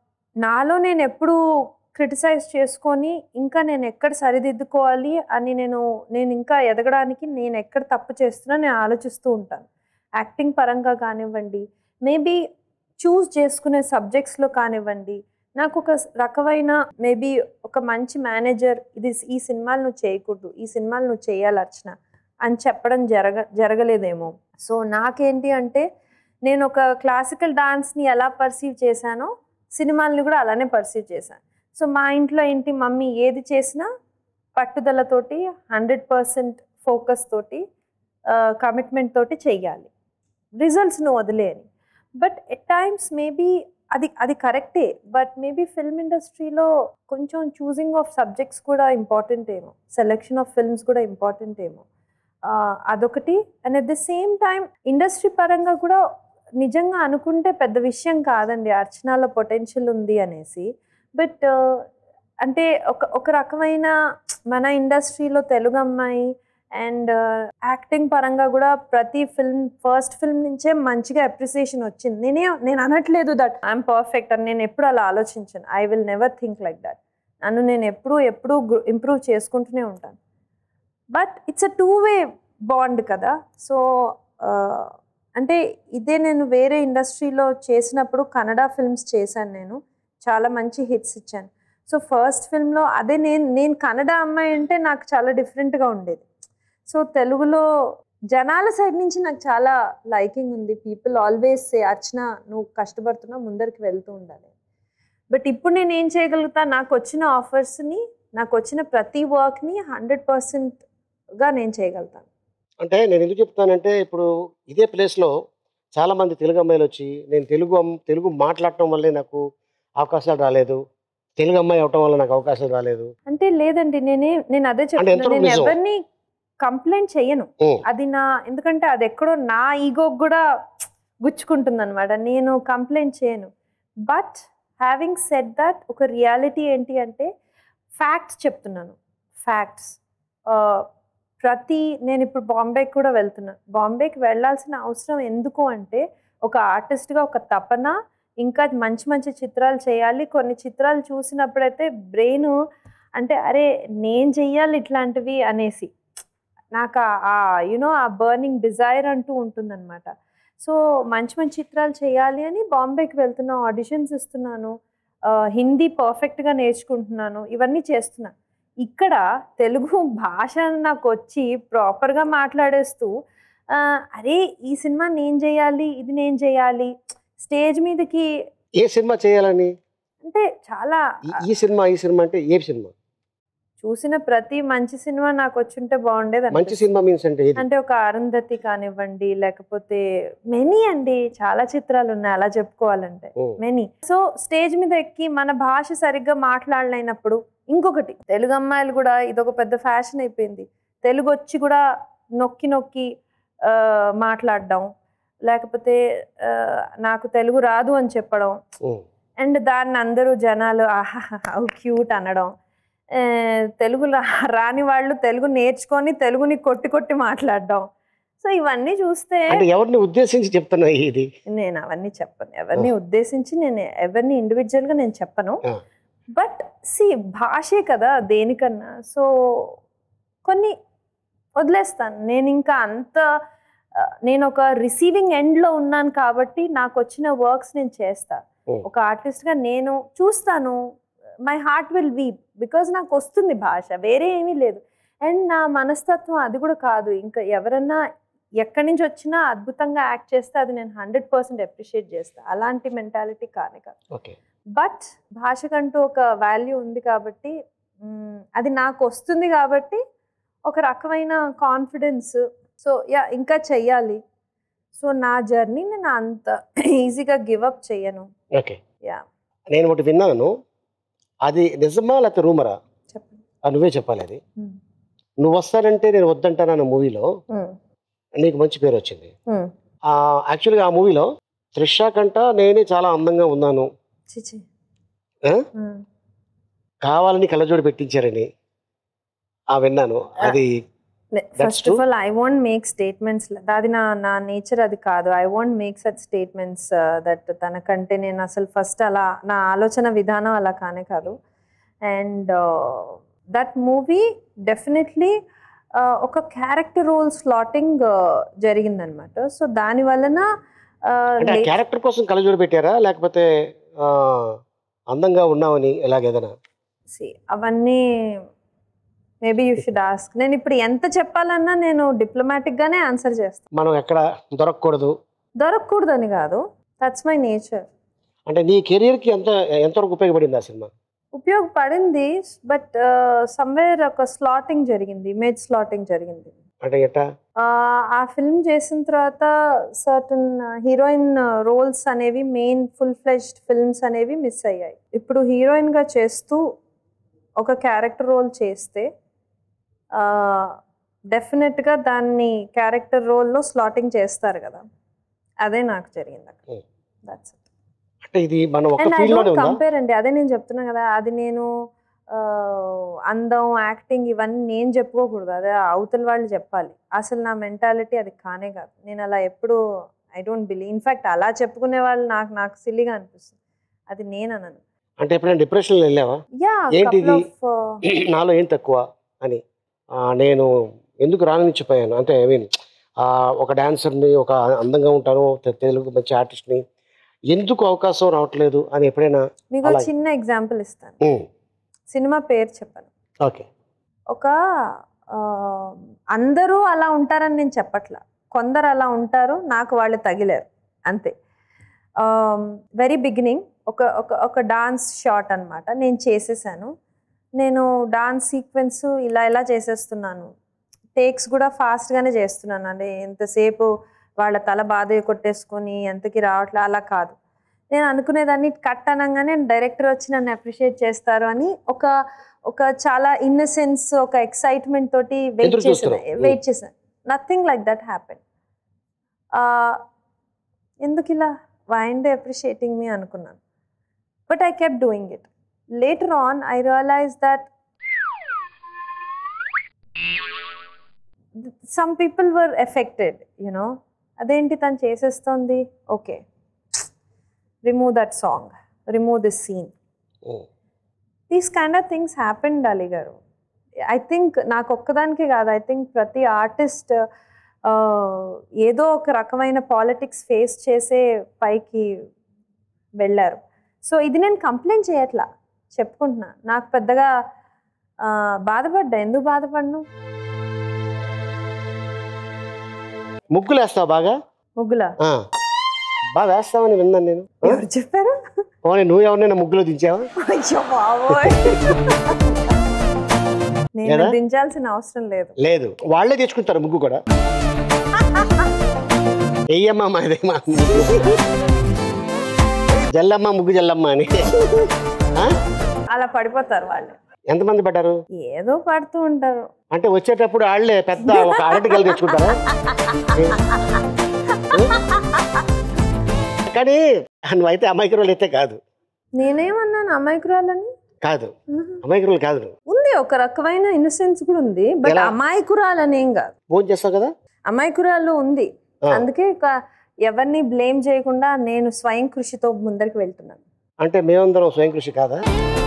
నాలో నేను ఎప్పుడు క్రిటిసైజ్ చేసుకొని ఇంకా నేను ఎక్కడ సరిదిద్దుకోవాలి అని నేను నేను ఇంకా ఎదగడానికి నేను ఎక్కడ తప్పు చేస్తున్నా నేను ఆలోచిస్తూ ఉంటాను యాక్టింగ్ పరంగా కానివ్వండి మేబీ చూస్ చేసుకునే సబ్జెక్ట్స్లో కానివ్వండి నాకు ఒక రకమైన మేబీ ఒక మంచి మేనేజర్ ఇది ఈ సినిమాలు నువ్వు చేయకూడదు ఈ సినిమాలు నువ్వు చేయాలి అర్చన అని చెప్పడం జరగ జరగలేదేమో సో నాకేంటి అంటే నేను ఒక క్లాసికల్ డాన్స్ని ఎలా పర్సీవ్ చేశానో సినిమాల్ని కూడా అలానే పర్సీవ్ చేశాను సో మా ఇంట్లో ఏంటి మమ్మీ ఏది చేసినా పట్టుదలతోటి హండ్రెడ్ పర్సెంట్ ఫోకస్ తోటి కమిట్మెంట్ తోటి చెయ్యాలి రిజల్ట్స్ నువ్వు వదిలేయని బట్ ఎట్ టైమ్స్ మేబీ అది అది కరెక్టే బట్ మేబీ ఫిల్మ్ ఇండస్ట్రీలో కొంచెం చూసింగ్ ఆఫ్ సబ్జెక్ట్స్ కూడా ఇంపార్టెంట్ ఏమో సెలెక్షన్ ఆఫ్ ఫిల్మ్స్ కూడా ఇంపార్టెంట్ ఏమో ఆ, అదొకటి and at the same time industry పరంగా కూడా నిజంగా అనుకుంటే పెద్ద విషయం కాదండి అర్చనలో పొటెన్షియల్ ఉంది అనేసి బట్ అంటే ఒక ఒక రకమైన మన ఇండస్ట్రీలో తెలుగు అమ్మాయి అండ్ యాక్టింగ్ పరంగా కూడా ప్రతి ఫిల్మ్ ఫస్ట్ ఫిల్మ్ నుంచే మంచిగా అప్రిసియేషన్ వచ్చింది నేనే నేను అనట్లేదు దట్ ఐఎమ్ పర్ఫెక్ట్ అని నేను ఎప్పుడు అలా ఆలోచించాను I will never think like that నన్ను నేను ఎప్పుడూ ఎప్పుడూ ఇంప్రూవ్ చేసుకుంటూనే ఉంటాను but it's a two way bond కదా సో అంటే ఇదే నేను వేరే ఇండస్ట్రీలో చేసినప్పుడు కన్నడ ఫిల్మ్స్ చేశాను నేను చాలా మంచి హిట్స్ ఇచ్చాను సో ఫస్ట్ ఫిల్మ్లో అదే నేను నేను కన్నడ అమ్మాయి అంటే నాకు చాలా డిఫరెంట్గా ఉండేది సో తెలుగులో జనాల సైడ్ నుంచి నాకు చాలా లైకింగ్ ఉంది పీపుల్ ఆల్వేస్ సే అర్చన నువ్వు కష్టపడుతున్నా ముందరికి వెళ్తూ ఉండాలి బట్ ఇప్పుడు నేను ఏం చేయగలుగుతా నాకు వచ్చిన ఆఫర్స్ని నాకు వచ్చిన ప్రతి వర్క్ని హండ్రెడ్ పర్సెంట్గా నేను చేయగలుగుతాను అంటే నేను ఎందుకు చెప్తానంటే ఇప్పుడు ఇదే ప్లేస్లో చాలామంది తెలుగు అమ్మాయిలు వచ్చి నేను తెలుగు అమ్- తెలుగు మాట్లాడటం వల్లే నాకు అవకాశాలు రాలేదు తెలుగు అమ్మాయి అవటం వల్ల నాకు అవకాశాలు రాలేదు అంటే లేదండి నేనే నేను అదే చెప్తాను ఎంతవరకు నేను నిజం? ఎవరిని కంప్లైంట్ చెయ్యను ఉం. అది నా ఎందుకంటే అది ఎక్కడో నా ఈగో కూడా గుచ్చుకుంటుంది అనమాట నేను కంప్లైంట్ చేయను బట్ హ్యావింగ్ సెట్ దట్ ఒక రియాలిటీ ఏంటి అంటే ఫ్యాక్ట్స్ చెప్తున్నాను ఫ్యాక్ట్స్ ప్రతి నేను ఇప్పుడు బాంబేకి కూడా వెళ్తున్నాను బాంబేకి వెళ్ళాల్సిన అవసరం ఎందుకు అంటే ఒక ఆర్టిస్ట్గా ఒక తపన ఇంకా మంచి మంచి చిత్రాలు చేయాలి కొన్ని చిత్రాలు చూసినప్పుడైతే బ్రెయిన్ అంటే అరే నేను చెయ్యాలి ఇట్లాంటివి అనేసి నాకు ఆ యునో ఆ బర్నింగ్ డిజైర్ అంటూ ఉంటుందన్నమాట సో మంచి మంచి చిత్రాలు చేయాలి అని బాంబేకి వెళ్తున్నా ఆడిషన్స్ ఇస్తున్నాను ఆ, హిందీ పర్ఫెక్ట్గా నేర్చుకుంటున్నాను ఇవన్నీ చేస్తున్నా ఇక్కడ తెలుగు భాష నాకు వచ్చి ప్రాపర్గా మాట్లాడేస్తూ ఆ, అరే ఈ సినిమా నేను చేయాలి ఇది నేను చేయాలి స్టేజ్ మీదకి ఏ సినిమా చేయాలని అంటే చాలా ఈ- ఈ సినిమా ఈ సినిమా అంటే ఏ సినిమా చూసిన ప్రతి మంచి సినిమా నాకు వచ్చుంటే బాగుండేది మంచి అనిపిస్తుంది. సినిమా మీన్స్ అంటే ఏది అంటే ఒక అరుంధతి కానివ్వండి లేకపోతే మెనీ అండి చాలా చిత్రాలు ఉన్నాయి అలా చెప్పుకోవాలంటే ఓ. మెనీ సో స్టేజ్ మీద ఎక్కి మన భాష సరిగ్గా మాట్లాడలేనప్పుడు ఇంకొకటి తెలుగు అమ్మాయిలు కూడా ఇదొక పెద్ద ఫ్యాషన్ అయిపోయింది తెలుగు వచ్చి కూడా నొక్కి నొక్కి ఆ, మాట్లాడడం లేకపోతే ఆ, నాకు తెలుగు రాదు అని చెప్పడం ఉమ్. అండ్ దాన్ని అందరూ జనాలు ఆహా క్యూట్ అనడం ఆ, తెలుగు రా- రాని వాళ్ళు తెలుగు నేర్చుకొని తెలుగుని కొట్టి కొట్టి మాట్లాడడం సో ఇవన్నీ చూస్తే అంటే ఎవరిని ఉద్దేశించి చెప్తున్నా ఇది నేను అవన్నీ చెప్పను ఎవరిని ఉద్దేశించి నేను ఎవరిని ఇండివిజువల్గా నేను చెప్పను ఆ. బట్ సి భాషే కదా దేనికన్నా సో కొన్ని వదిలేస్తాను నేను ఇంకా అంత ఆ, నేను ఒక రిసీవింగ్ ఎండ్లో ఉన్నాను కాబట్టి నాకు వచ్చిన వర్క్స్ నేను చేస్తా ఓ. ఒక ఆర్టిస్ట్గా నేను చూస్తాను my heart will weep because నాకు వస్తుంది భాష వేరే ఏమీ లేదు అండ్ నా మనస్తత్వం అది కూడా కాదు ఇంకా ఎవరన్నా ఎక్కడి నుంచి వచ్చినా అద్భుతంగా యాక్ట్ చేస్తే అది నేను హండ్రెడ్ పర్సెంట్ అప్రిషియేట్ చేస్తాను అలాంటి మెంటాలిటీ కానే కాదు ఓకే బట్ భాషకంటూ ఒక వాల్యూ ఉంది కాబట్టి మ్, అది నాకు వస్తుంది కాబట్టి ఒక రకమైన కాన్ఫిడెన్స్ సో యా ఇంకా చెయ్యాలి సో నా జర్నీ నేను అంత ఈజీగా గివ్ అప్ చెయ్యను ఓకే యా నేను ఒకటి విన్నాను అది నిజమా లేకపోతే రూమరా చెప్పండి ఆ, నువ్వే చెప్పాలి అది మ్. నువ్వు వస్తానంటే నేను వద్దంటానన్న మూవీలో మ్. నీకు మంచి పేరు వచ్చింది మ్. ఆ, యాక్చువల్గా ఆ మూవీలో త్రిష కంట నేనే చాలా అందంగా ఉన్నాను చిచి ఆ? మ్. కావాలని కళ్ళజోడు పెట్టించారని ఆ విన్నాను అది That's first true. Of all I want make statements అది నా నా నేచర్ అది కాదు I want make such statements that తనకంటే నేను అసలు ఫస్ట్ అలా నా ఆలోచన విధానం అలా కానే కాదు అండ్ దట్ మూవీ డెఫినెట్లీ ఒక క్యారెక్టర్ రోల్ స్లాటింగ్ జరిగిందనమాట సో దాని వలన అంటే ఆ క్యారెక్టర్ కోసం కళ్ళజోడు పెట్టారా లేకపోతే ఆ, అందంగా ఉన్నావని ఎలాగేదనా See, అవన్నీ మేబీ యూ షుడ్ ఆస్క్ నేను ఇప్పుడు ఎంత చెప్పాలన్నా నేను diplomatic గానే ఆన్సర్ చేస్తాను మనం ఎక్కడ దొరకకూడదు దొరకకూడదని కాదు దట్స్ మై నేచర్ అంటే నీ కెరియర్కి ఎంత ఎంతవరకు ఉపయోగపడింది ఆ సినిమా ఉపయోగపడింది బట్ సమ్వేర్ ఒక స్లాటింగ్ జరిగింది ఇమేజ్ స్లాటింగ్ జరిగింది అంటే ఎట్టా Uh, ఆ ఫిల్మ్ చేసిన తర్వాత సర్టన్ హీరోయిన్ రోల్స్ అనేవి మెయిన్ ఫుల్ ఫ్లెజ్డ్ ఫిల్మ్స్ అనేవి మిస్ అయ్యాయి ఇప్పుడు హీరోయిన్గా చేస్తూ ఒక క్యారెక్టర్ రోల్ చేస్తే డెఫినెట్గా దాన్ని క్యారెక్టర్ రోల్లో స్లాటింగ్ చేస్తారు కదా అదే నాకు జరిగింది అక్కడ Hmm. దట్స్ అంటే ఇది మనం ఒక అండ్ ఐ ఫీల్డ్ లోనే డోంట్ ఉందా కంపేర్ అండి అదే నేను చెప్తున్నా కదా అది నేను ఆ, అందం యాక్టింగ్ ఇవన్నీ నేను చెప్పుకోకూడదు అదే అవతల వాళ్ళు చెప్పాలి అసలు నా మెంటాలిటీ అది కానే కాదు నేను అలా ఎప్పుడు ఐ డోంట్ బిలీవ్ ఇన్ఫాక్ట్ అలా చెప్పుకునే వాళ్ళు నాకు నాకు సిల్లిగా అనిపిస్తుంది అది నేను అనను అంటే ఎప్పుడైనా డిప్రెషన్లో వెళ్ళావా యా ఏంటిది ఆఫ్ నాలో ఏం తక్కువ అని ఆ, నేను ఎందుకు రాణించిపోయాను అంటే ఐ మీన్ ఒక డాన్సర్ని ఒక అందంగా ఉంటాను తె- తెలుగు మంచి ఆర్టిస్ట్ని ఎందుకు అవకాశం రావట్లేదు అని ఎప్పుడైనా మీకు ఒక అలా చిన్న ఎగ్జాంపుల్ ఇస్తాను ఉమ్, సినిమా పేరు చెప్పను ఓకే ఒక ఆ, అందరూ అలా ఉంటారని నేను చెప్పట్లా కొందరు అలా ఉంటారు నాకు వాళ్ళు తగిలారు అంతే వెరీ బిగినింగ్ ఒక ఒక ఒక డాన్స్ షాట్ అన్నమాట నేను చేసేసాను నేను డాన్స్ సీక్వెన్స్ ఇలా ఇలా చేసేస్తున్నాను టేక్స్ కూడా ఫాస్ట్గానే చేస్తున్నాను అంటే ఎంతసేపు వాళ్ళ తల బాధ కొట్టేసుకొని ఎంతకి రావట్లే అలా కాదు నేను అనుకునేదాన్ని కట్ అనగానే డైరెక్టర్ వచ్చి నన్ను అప్రిషియేట్ చేస్తారు అని ఒక ఒక చాలా ఇన్నసెన్స్ ఒక ఎక్సైట్మెంట్ తోటి వెయిట్ ఎదురు చేసాను చూస్తున్నావు. వెయిట్ చేశాను నథింగ్ లైక్ దట్ హ్యాపెన్ ఎందుకు ఇలా వైండ్ దే అప్రిషియేటింగ్ మీ అనుకున్నాను but I kept doing it later on I realise that some people were affected you know అదేంటి తను చేసేస్తోంది okay remove that song remove this scene these kind of things happened Ali గారు I think నాకు ఒక్కదానికి కాదు I think ప్రతి artist ఏదో ఒక రకమైన పాలిటిక్స్ ఫేస్ చేసే పైకి వెళ్ళారు సో ఇది నేను కంప్లైంట్ చేయట్లా చెప్పుకుంటున్నా నాకు పెద్దగా ఆ, బాధపడ్డా ఎందుకు బాధపడను ముగ్గులు వేస్తావు బాగా ముగ్గుల ఆ. బాగా వేస్తావని విన్నాను నేను ఆ? ఎవరు చెప్పారు పోనీ నువ్వు ఎవరినైనా ముగ్గులో దించావా అయ్యో బాబోయ్ నేను లేదా? దించాల్సిన అవసరం లేదు లేదు వాళ్ళే తెచ్చుకుంటారు ముగ్గు కూడా ఎయ్యమ్మ మాదేమా జల్లమ్మ ముగ్గు జల్లమ్మ అని ఆ? అలా పడిపోతారు వాళ్ళు ఎంతమంది పడ్డారు ఏదో పడుతూ ఉంటారు అంటే వచ్చేటప్పుడు వాళ్ళే పెద్ద ఒక అరటికలు తెచ్చుకుంటారా కానీ నువ్వైతే అమాయకురాలు అయితే కాదు నేనేమన్నాను అమాయకురాలని కాదు అమాయకురాలు కాదు నువ్వు ఉంది ఒక రకమైన ఇన్నసెన్స్ కూడా ఉంది బట్ ఎలా? అమాయకురాలని ఏం కాదు ఫోన్ చేస్తావు కదా అమాయకురాలు ఉంది ఆ. అందుకే ఇక ఎవరిని బ్లేమ్ చేయకుండా నేను స్వయం కృషితో ముందరికి వెళ్తున్నాను అంటే మేమందరం స్వయం కృషి కాదా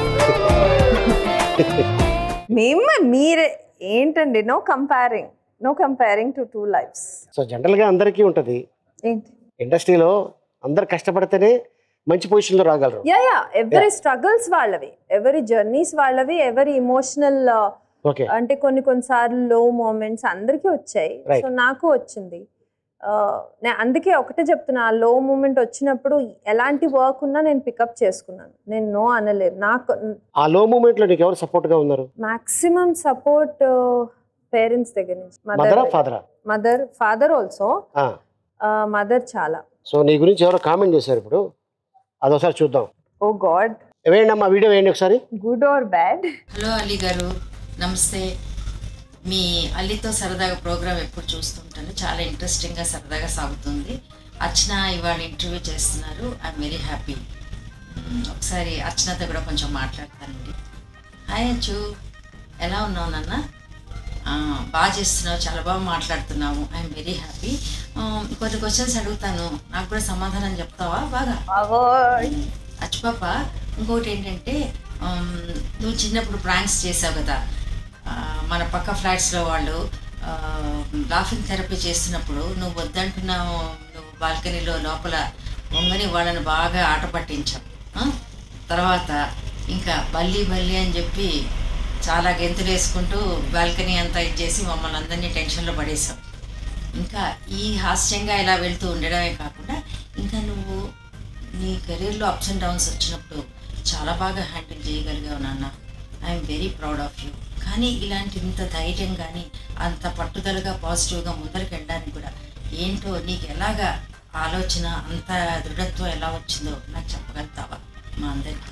మేము మీరే ఏంటండి no comparing no comparing to two lives so జనరల్గా అందరికీ ఉంటుంది ఏంటి ఇండస్ట్రీలో అందరు కష్టపడితేనే మంచి పొజిషన్లో రాగలరు యా యా ఎవరి స్ట్రగుల్స్ వాళ్ళవి ఎవరి జర్నీస్ వాళ్ళవి ఎవరి ఇమోషనల్ ఓకే అంటే కొన్ని కొన్నిసార్లు లో మూమెంట్స్ అందరికీ వచ్చాయి Right. సో నాకు వచ్చింది ఆ, నే అందుకే ఒకటే చెప్తున్నా ఆ లో మూమెంట్ వచ్చినప్పుడు ఎలాంటి వర్క్ ఉన్నా నేను పికప్ చేసుకున్నాను నేను నో అనలేదు నాకు ఆ లో మూమెంట్లో నీకు ఎవరు సపోర్ట్గా ఉన్నారు మాక్సిమం సపోర్ట్ పేరెంట్స్ దగ్గర నుంచి మదరా ఫాదరా మదర్ ఫాదర్ ఆల్సో మదర్ చాలా సో నీ గురించి ఎవరో కామెంట్ చేశారు ఇప్పుడు అదొకసారి చూద్దాం ఓ గాడ్ వేయండి అమ్మా వీడియో వేయండి ఒకసారి good or bad hello Ali గారు నమస్తే మీ అల్లితో సరదాగా ప్రోగ్రామ్ ఎప్పుడు చూస్తుంటాను చాలా ఇంట్రెస్టింగ్గా సరదాగా సాగుతుంది అర్చన ఇవాళ ఇంటర్వ్యూ చేస్తున్నారు ఐఎమ్ వెరీ హ్యాపీ ఒకసారి అర్చనతో కూడా కొంచెం మాట్లాడతానండి హాయ్ అచ్చు ఎలా ఉన్నావు నాన్న ఆ, బాగా చేస్తున్నావు చాలా బాగా మాట్లాడుతున్నావు ఐఎమ్ వెరీ హ్యాపీ కొన్ని క్వశ్చన్స్ అడుగుతాను నాకు కూడా సమాధానం చెప్తావా బాగా అచ్చు పాప ఇంకోటి ఏంటంటే ఆమ్, నువ్వు చిన్నప్పుడు ప్రాంక్స్ చేసావు కదా ఆ, మన పక్క ఫ్లాట్స్లో వాళ్ళు లాఫింగ్ థెరపీ చేస్తున్నప్పుడు నువ్వు వద్దంటున్నావు నువ్వు బాల్కనీలో లోపల వంగని వాళ్ళని బాగా ఆట పట్టించావు ఆ? తర్వాత ఇంకా బల్లి బల్లి అని చెప్పి చాలా గెంతులు వేసుకుంటూ బాల్కనీ అంతా ఇచ్చేసి మమ్మల్ని అందరినీ టెన్షన్లో పడేసావు ఇంకా ఈ హాస్యంగా ఇలా వెళ్తూ ఉండడమే కాకుండా ఇంకా నువ్వు నీ కెరీర్లో అప్స్ అండ్ డౌన్స్ వచ్చినప్పుడు చాలా బాగా హ్యాండిల్ చేయగలిగావు నాన్న I'm very proud of you కానీ ఇలాంటి ఇంత ధైర్యం కానీ అంత పట్టుదలగా పాజిటివ్గా ముందరికి వెళ్ళడానికి కూడా ఏంటో నీకు ఎలాగా ఆలోచన అంత దృఢత్వం ఎలా వచ్చిందో నాకు చెప్పగలుగుతావా మా అందరికీ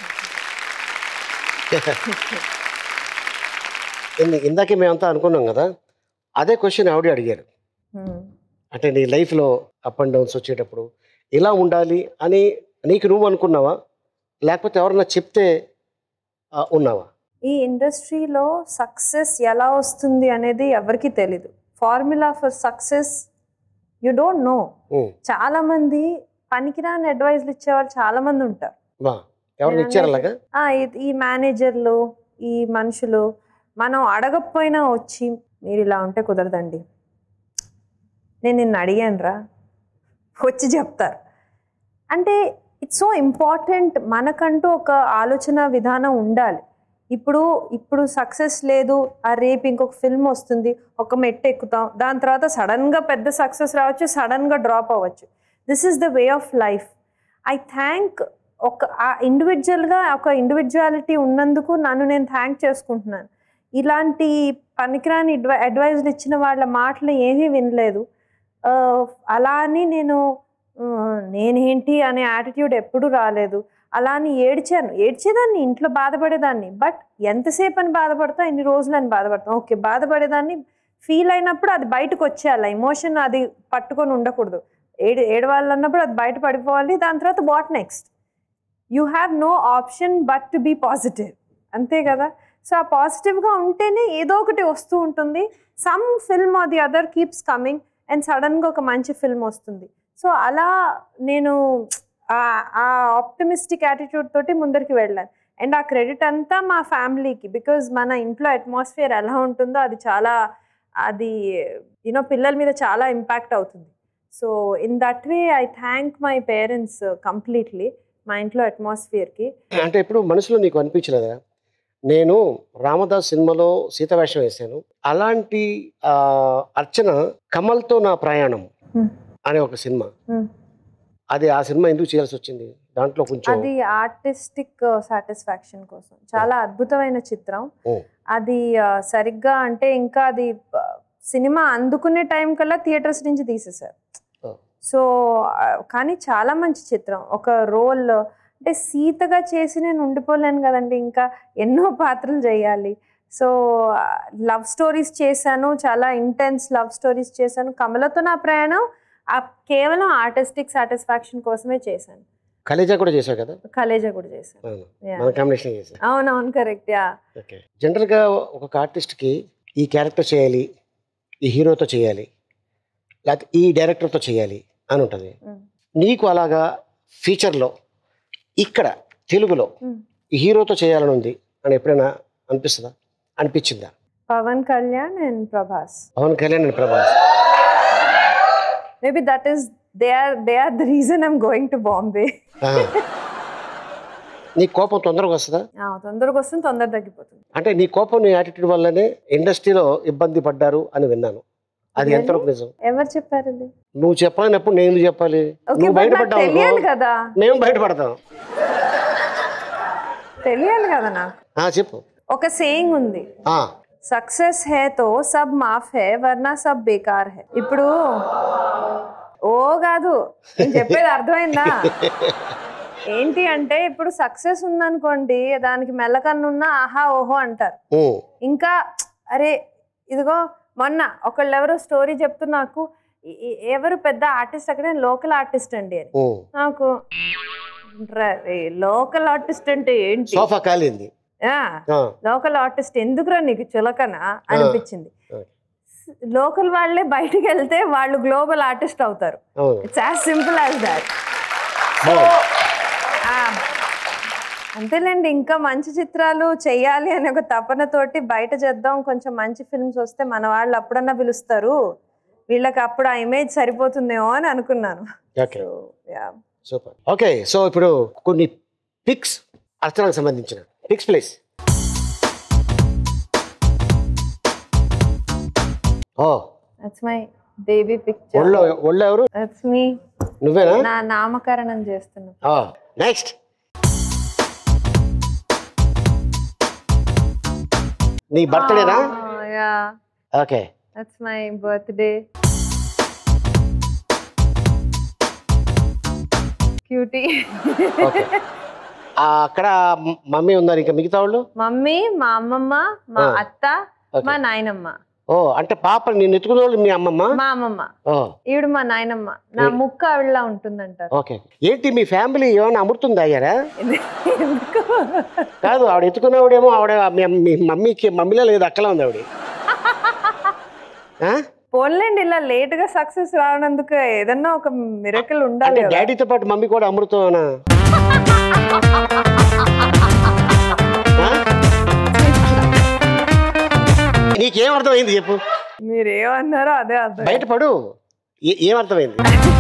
ఇంద- ఇందాకే మేమంతా అనుకున్నాం కదా అదే క్వశ్చన్ ఆవిడ అడిగారు అంటే నీ లైఫ్లో అప్ అండ్ డౌన్స్ వచ్చేటప్పుడు ఇలా ఉండాలి అని నీకు నువ్వు అనుకున్నావా లేకపోతే ఎవరన్నా చెప్తే ఆ, ఉన్నావా ఈ ఇండస్ట్రీలో సక్సెస్ ఎలా వస్తుంది అనేది ఎవరికి తెలీదు formula for success you don't know um, చాలా మంది పనికిరాని అడ్వైజ్లు ఇచ్చేవాళ్ళు చాలా మంది ఉంటారు వా ఎవరిని ఇచ్చారు అలాగా ఆ, ఈ- ఈ మేనేజర్లు ఈ మనుషులు మనం అడగకపోయినా వచ్చి మీరు ఇలా ఉంటే కుదరదండి నేను నిన్ను అడిగాను రా వచ్చి చెప్తారు అంటే ఇట్స్ సో ఇంపార్టెంట్ మనకంటూ ఒక ఆలోచన విధానం ఉండాలి ఇప్పుడు ఇప్పుడు సక్సెస్ లేదు ఆ రేపు ఇంకొక ఫిల్మ్ వస్తుంది ఒక మెట్టు ఎక్కుతాం దాని తర్వాత సడన్గా పెద్ద సక్సెస్ రావచ్చు సడన్గా డ్రాప్ అవ్వచ్చు this is the way of life I thank ఒక ఆ ఇండివిజువల్గా ఒక ఇండివిజువాలిటీ ఉన్నందుకు నన్ను నేను థ్యాంక్ చేసుకుంటున్నాను ఇలాంటి పనికిరాని అడ్వై అడ్వైజ్లు ఇచ్చిన వాళ్ళ మాటలు ఏమీ వినలేదు ఆ, అలా అని నేను ఆ, నేనేంటి అనే యాటిట్యూడ్ ఎప్పుడూ రాలేదు అలా అని ఏడ్చాను ఏడ్చేదాన్ని ఇంట్లో బాధపడేదాన్ని బట్ ఎంతసేపు అని బాధపడతా ఎన్ని రోజులు అని బాధపడతాం ఓకే బాధపడేదాన్ని ఫీల్ అయినప్పుడు అది బయటకు వచ్చేయాలి ఎమోషన్ అది పట్టుకొని ఉండకూడదు ఏడు ఏడవాలన్నప్పుడు అది బయట పడిపోవాలి దాని తర్వాత what next you have no option but to be positive అంతే కదా సో ఆ పాజిటివ్గా ఉంటేనే ఏదో ఒకటి వస్తూ ఉంటుంది some film or the other keeps coming and సడన్గా ఒక మంచి ఫిల్మ్ వస్తుంది సో అలా నేను ఆ- ఆ ఆప్టమిస్టిక్ యాటిట్యూడ్ తోటి ముందరికి వెళ్ళాను అండ్ ఆ క్రెడిట్ అంతా మా ఫ్యామిలీకి బికాజ్ మన ఇంట్లో అట్మాస్ఫియర్ ఎలా ఉంటుందో అది చాలా అది యూనో పిల్లల మీద చాలా ఇంపాక్ట్ అవుతుంది so in that way I thank my parents completely మా ఇంట్లో అట్మాస్ఫియర్కి అంటే ఇప్పుడు మనసులో నీకు అనిపించలేదా నేను రామదాస్ సినిమాలో సీతవేషం వేశాను అలాంటి ఆ, అర్చన కమల్తో నా ప్రయాణం Hmm. అనే ఒక సినిమా అది ఆ సినిమా ఎందుకు చేయాల్సి వచ్చింది దాంట్లో కొంచెం అది ఆర్టిస్టిక్ సాటిస్ఫాక్షన్ కోసం చాలా అద్భుతమైన చిత్రం ఓ. అది ఆ, సరిగ్గా అంటే ఇంకా అది ఆ, సినిమా అందుకునే టైం కల్లా థియేటర్స్ నుంచి తీసేశారు ఓ. సో ఆ, కానీ చాలా మంచి చిత్రం ఒక రోల్ అంటే సీతగా చేసి నేను ఉండిపోలేను కదండి ఇంకా ఎన్నో పాత్రలు చేయాలి సో లవ్ స్టోరీస్ చేశాను చాలా ఇంటెన్స్ లవ్ స్టోరీస్ చేశాను కమలతో నా ప్రయాణం ఆ కేవలం ఆర్టిస్టిక్ సాటిస్ఫాక్షన్ కోసమే చేశాను కలేజా కూడా చేశావు కదా కలేజా కూడా చేశాను అవును Yeah. మన కాంబినేషన్ చేశాం అవునవును కరెక్ట్ యా ఓకే జనరల్గా ఒక ఆర్టిస్ట్కి ఈ క్యారెక్టర్ చేయాలి ఈ హీరోతో చేయాలి లేకపోతే ఈ డైరెక్టర్తో చేయాలి అని ఉంటుంది నీకు అలాగా ఫ్యూచర్లో ఇక్కడ తెలుగులో ఈ హీరోతో చేయాలని ఉంది అని ఎప్పుడైనా అనిపిస్తుందా అనిపించిందా Pawan Kalyan and Prabhas Pawan Kalyan and Prabhas maybe that is they are they are the reason I'm going to Bombay ఆహా. నీ కోపం తొందరగా వస్తుందా తొందరగా వస్తుంది తొందర తగ్గిపోతుంది అంటే నీ కోపం నీ యాటిట్యూడ్ వల్లనే ఇండస్ట్రీలో ఇబ్బంది పడ్డారు అని విన్నాను అది ఎంతవరకు నిజం ఎవరు చెప్పారు ఇది నువ్వు చెప్పలేనప్పుడు నేను ఎందుకు చెప్పాలి ఓకే నువ్వు బట్ నాకు బయటపడ్డావు తెలియాలి అనుకో, కదా మేము బయటపడతాం తెలియాలి కదా నాకు ఆ, చెప్పు ఒక సేయింగ్ ఉంది ఆ, సక్సెస్ హే తో సబ్ మాఫ్ హే వర్నా సబ్ బేకార్ హే ఇప్పుడు ఓ కాదు నేను చెప్పేది అర్థమైందా ఏంటి అంటే ఇప్పుడు సక్సెస్ ఉందనుకోండి దానికి మెల్లకన్నున్నా ఆహా ఓహో అంటారు ఉమ్, ఇంకా అరే ఇదిగో మొన్న ఒకళ్ళు ఎవరో స్టోరీ చెప్తూ నాకు "ఈ- ఈ- ఎవరు పెద్ద ఆర్టిస్ట్ అక్కడ లోకల్ ఆర్టిస్ట్ అండి అని ఉమ్. నాకు లోకల్ ఆర్టిస్ట్ అంటే ఏంటి సోఫా కాలింది ఆ, లోకల్ ఆర్టిస్ట్ ఎందుకురా నీకు చులకనా అనిపించింది లోకల్ వాళ్ళే బయటికి వెళ్తే వాళ్ళు గ్లోబల్ ఆర్టిస్ట్ అవుతారు అవును it's as simple as that అంతేలేండి ఇంకా మంచి చిత్రాలు చెయ్యాలి అనే ఒక తపనతోటి బయట చేద్దాం కొంచెం మంచి ఫిల్మ్స్ వస్తే మన వాళ్ళు అప్పుడన్నా పిలుస్తారు వీళ్ళకి అప్పుడు ఆ ఇమేజ్ సరిపోతుందేమో అని అనుకున్నాను okay Yeah. Super okay so ఇప్పుడు కొన్ని పిక్స్ అర్చనకు సంబంధించిన పిక్స్ ప్లేస్ ఓ దట్స్ మై బేబీ పిక్చర్ ఒళ్ళో ఒళ్ళో ఎవరు దట్స్ మీ నువ్వేనా నా నామకరణం చేస్తున్నా ఓ నెక్స్ట్ నీ బర్త్డేనా yeah okay that's my birthday cutie okay అక్కడ మ- మమ్మీ ఉన్నారు ఇంకా మిగతా వాళ్ళు మమ్మీ మా అమ్మమ్మ మా ఆ. అత్త Okay. మా నాయనమ్మ ఓ అంటే పాప నేను ఎత్తుకునే వాళ్ళు మీ అమ్మమ్మ మా అమ్మమ్మ ఓ ఈవిడ మా నాయనమ్మ నా ఏ- ముక్క ఆవిడలా ఉంటుందంటారు ఓకే ఏంటి మీ ఫ్యామిలీ ఏమైనా అమృతం తాగారా కాదు ఆవిడ ఎత్తుకున్నవాడేమో ఆవిడ మీ మీ మమ్మీకి మమ్మీలో లేదు అక్కలా ఉంది ఆవిడ ఆ? పోన్లేండి ఇలా లేట్ గా సక్సెస్ రావడందుకు ఏదన్నా ఒక మిరకల్ ఉండాలి అంటే కదా. డాడీతో పాటు మమ్మీ కూడా అమృతమేనా నీకేం అర్థమైంది చెప్పు మీరేమన్నారో అదే అర్థం బయటపడు ఏ- ఏం అర్థమైంది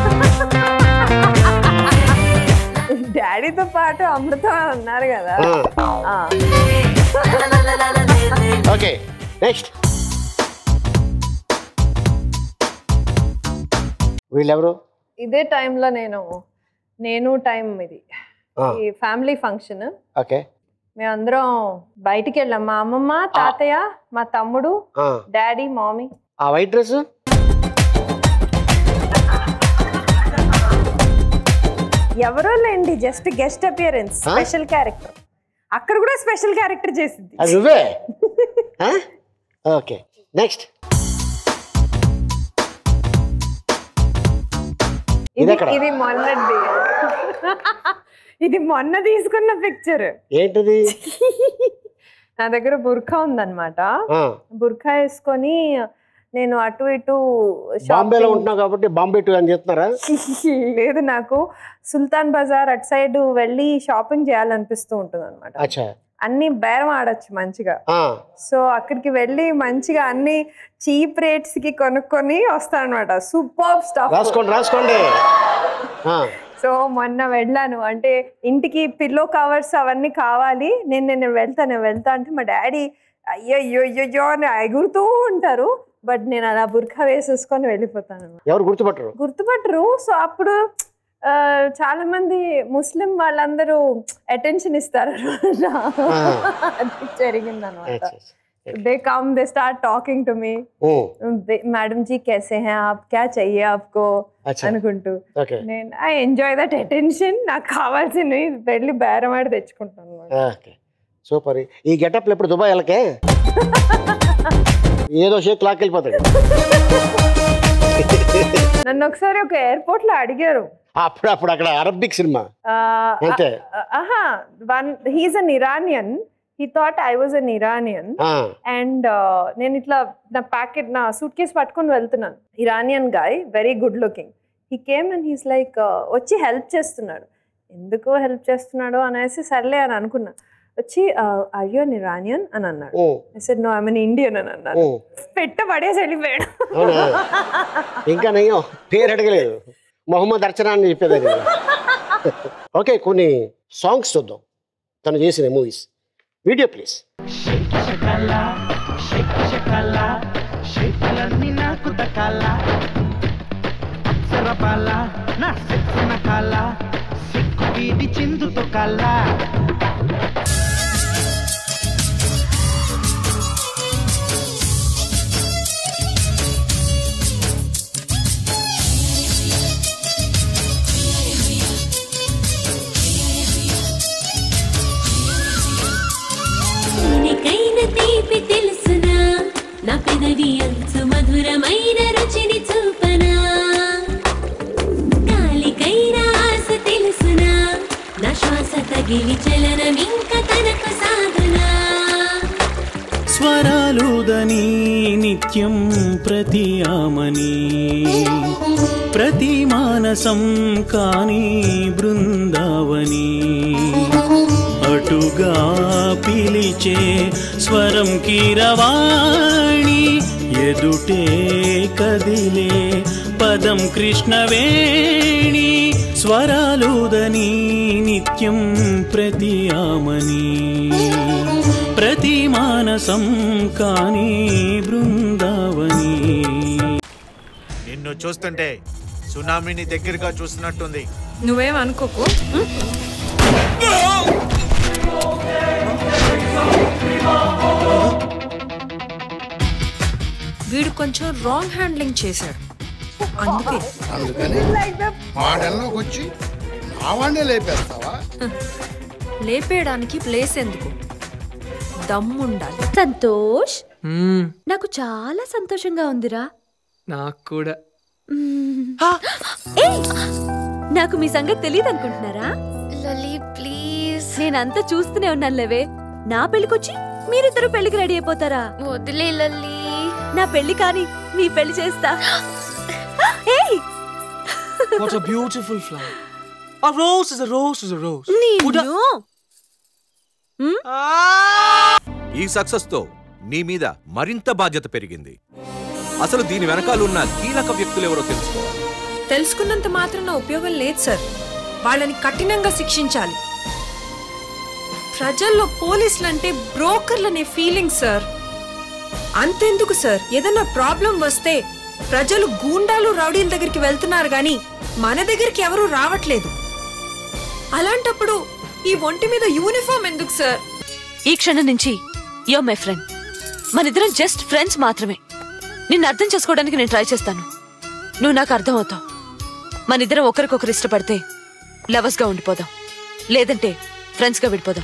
డాడీతో పాటు అమృతం అని అన్నారు కదా ఆ. ఓకే నెక్స్ట్ వీళ్ళెవరు ఇదే టైంలో నేను నేను టైం ఇది ఆ. ఈ ఫ్యామిలీ ఫంక్షన్ ఓకే మేమందరం బయటికి వెళ్ళాం మా అమ్మమ్మ తాతయ్య మా తమ్ముడు ఆ. డాడీ మామీ ఆ వైట్ డ్రెస్ ఎవరో లేండి just guest appearance special character అక్కడ కూడా స్పెషల్ క్యారెక్టర్ చేసింది అది నువ్వే ఓకే నెక్స్ట్ ఇది ఇది ఎక్కడ ఇది మొన్నది ఇది మొన్న తీసుకున్న పిక్చర్ ఏంటిది నా దగ్గర బుర్ఖా ఉందన్నమాట ఆ, బుర్ఖా వేసుకొని నేను అటు ఇటు బాంబేలో shopping- ఉంటున్నావు కాబట్టి బాంబే టూ అని చెప్తున్నారా లేదు నాకు సుల్తాన్ బజార్ అటు సైడ్ వెళ్ళి షాపింగ్ చేయాలనిపిస్తూ ఉంటుంది అనమాట అచ్చా అన్ని బేరం ఆడొచ్చు మంచిగా ఆ, సో అక్కడికి వెళ్ళి మంచిగా అన్ని చీప్ రేట్స్ కి కొనుక్కొని వస్తాను అనమాట సూపర్ స్టఫ్ రాసుకోండి రాసుకోండి ఆ, సో మొన్న వెళ్ళాను అంటే ఇంటికి పిల్లో కవర్స్ అవన్నీ కావాలి నేను నేను వెళ్తా నేను వెళ్తా అంటే మా డాడీ అయ్యో అయ్యో అయ్యో అయ్యో అని ఎగురుతూ ఉంటారు బట్ నేను అలా బుర్ఖా వేసేసుకొని వెళ్ళిపోతాను అనమాట ఎవరు గుర్తుపట్టరు గుర్తుపట్టరు సో అప్పుడు ఆ, చాలా మంది ముస్లిం వాళ్ళందరూ అటెన్షన్ ఇస్తారు అది జరిగింది అనమాట they come they start talking to me madam ji कैसे हैं आप क्या चाहिए आपको अच्छा। అనుకుంటూ ఓకే నేను ఐ ఎంజాయ్ దట్ అటెన్షన్ నాకు కావాల్సినవి వెళ్ళి బేరమాడి తెచ్చుకుంటాను అన్నమాట. ఓకే సూపర్ ఈ గెటప్లు ఎప్పుడు దుబాయ్ వెళ్ళకే ఏదో షేక్ లాక్ వెళ్ళిపోతాడు నన్ను ఒకసారి ఒక ఎయిర్పోర్ట్ లో అడిగారు అప్పుడు అప్పుడు అక్కడ అరబిక్ సినిమా ఆ, అంతే. ఆ, ఆహా one he's an Iranian he thought I was an Iranian ఆ, అండ్ నేను ఇట్లా నా ప్యాకెట్ నా సూట్ కేస్ పట్టుకొని వెళ్తున్నాను Iranian guy very good looking he came and he's like వచ్చి హెల్ప్ చేస్తున్నాడు ఎందుకు హెల్ప్ చేస్తున్నాడు అనేసి సర్లే అని అనుకున్నా వచ్చి అయ్యో ఇరానియన్ అని అన్నాడు ఓ, sir no I mean Indian అని అన్నాడు ఓ, పెట్ట పడేసి వెళ్ళిపోయాడు అవునా ఇంకా నేను పేరు అడగలేదు మొహమ్మద్ అర్చనా అని చెప్పేది ఓకే కొన్ని సాంగ్స్ చూద్దాం తను చేసిన మూవీస్ వీడియో ప్లీజ్ షేపులన్నీ నాకు దక్కాల అప్సరపాల నా సెక్సిన కాల సిక్కు వీడి చిందుతో కాల నీకైన తీపి తెలుసునా నా పెదవి అంచు మధురమైన రుచిని చూపనా కాలికైన ఆశ తెలుసునా నా శ్వాస తగిలి చలనం ఇంకా తనకు సాగునా స్వరాలుదని నిత్యం ప్రతి ఆమని ప్రతి మానసం కాని బృందావని అటుగా పిలిచే స్వరం కీరవాణి ఎదుటే కదిలే పదం కృష్ణవేణి స్వరాలుదని నిత్యం ప్రతి ఆమని ప్రతి మానసం కాని బృందావని నిన్ను చూస్తుంటే సునామీని దగ్గరగా చూస్తున్నట్టుంది నువ్వేం అనుకోకు వీడు కొంచెం రాంగ్ హ్యాండ్లింగ్ చేశాడు అందుకే అందుకని మాడల్లోకి వచ్చి ఆవాడే లేపేస్తావా లేపేయడానికి ప్లేస్ ఎందుకు దమ్ముండాలి సంతోష్ నాకు చాలా సంతోషంగా ఉందిరా నాకు కూడా ఏయ్! నాకు మీ సంగతి తెలియదు అనుకుంటున్నారా లలి ప్లీజ్ నేనంతా చూస్తూనే ఉన్నాను లేవే నా పెళ్లికొచ్చి మీరిద్దరు పెళ్లికి రెడీ అయిపోతారా వదిలే లల్లి నా పెళ్లి కాని మీ పెళ్లి చేస్తా ఏయ్! What a beautiful flower. A rose is a rose is a rose. నిన్ను ఈ సక్సెస్ తో నీ మీద మరింత బాధ్యత పెరిగింది అసలు దీని వెనకాలన్న కీలక వ్యక్తులెవరో తెలుసుకోవాలి తెలుసుకున్నంత మాత్రాన ఉపయోగం లేదు సార్ వాళ్ళని కఠినంగా శిక్షించాలి ప్రజల్లో పోలీసులంటే బ్రోకర్లనే ఫీలింగ్ సార్ అంతెందుకు సార్ ఏదైనా ప్రాబ్లం వస్తే ప్రజలు గూండాలు రౌడీల దగ్గరికి వెళ్తున్నారు గాని మన దగ్గరికి ఎవరూ రావట్లేదు అలాంటప్పుడు ఈ ఒంటి మీద యూనిఫామ్ ఎందుకు సార్ ఈ క్షణం నుంచి యో మై ఫ్రెండ్ మనిద్దరం జస్ట్ ఫ్రెండ్స్ మాత్రమే నిన్ను అర్థం చేసుకోవడానికి నేను ట్రై చేస్తాను నువ్వు నాకు అర్థం అవుతావు మనిద్దరం ఒకరికొకరు ఇష్టపడితే లవర్స్ గా ఉండిపోదాం లేదంటే ఫ్రెండ్స్ గా విడిపోదాం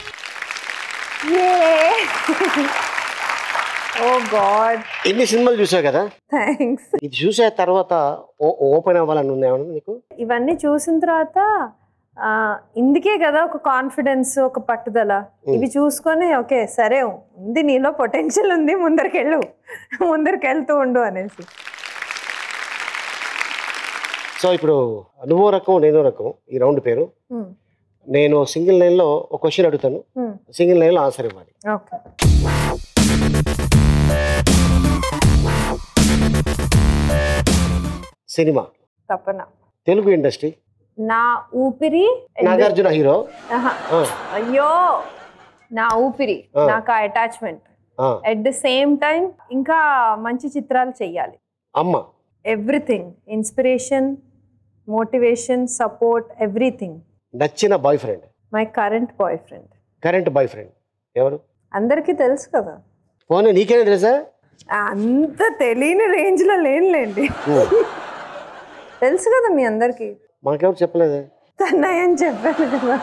ఓ గాడ్ ఎన్ని సినిమాలు చూసావు కదా థ్యాంక్స్ ఇది చూసే తర్వాత ఓ- ఓపెన్ అవ్వాలని ఉంది ఏమన్నా నీకు ఇవన్నీ చూసిన తర్వాత ఆ, ఇందుకే కదా ఒక కాన్ఫిడెన్స్ ఒక పట్టుదల ఇవి చూసుకొని ఓకే సరే ఉంది నీలో పొటెన్షియల్ ఉంది ముందరికెళ్ళు ముందరికెళ్తూ ఉండు అనేసి సో ఇప్పుడు నువ్వో రకం నేనో రకం ఈ రౌండ్ పేరు Hmm. నేను సింగిల్ లైన్లో ఒక క్వశ్చన్ అడుగుతాను Hmm. సింగిల్ లైన్లో ఆన్సర్ ఇవ్వాలి ఓకే సినిమా తప్పన తెలుగు ఇండస్ట్రీ నా ఊపిరి and- నాగార్జున హీరో ఆహా. ఆ, అయ్యో నా ఊపిరి ఆ. నాకు ఆ అటాచ్మెంట్ ఆ, ఎట్ ద సేమ్ టైం ఇంకా మంచి చిత్రాలు చెయ్యాలి అమ్మ everything inspiration motivation support everything నచ్చిన boyfriend my current boyfriend current boyfriend ఎవరు అందరికీ తెలుసు కదా పోనీ నీకేనే తెలుసా అంత తెలియని రేంజ్ లో లేనులేండి Hmm. తెలుసు కదా మీ అందరికి మాకెవరు చెప్పలేదు తన్నయ్య అని చెప్పాను కదా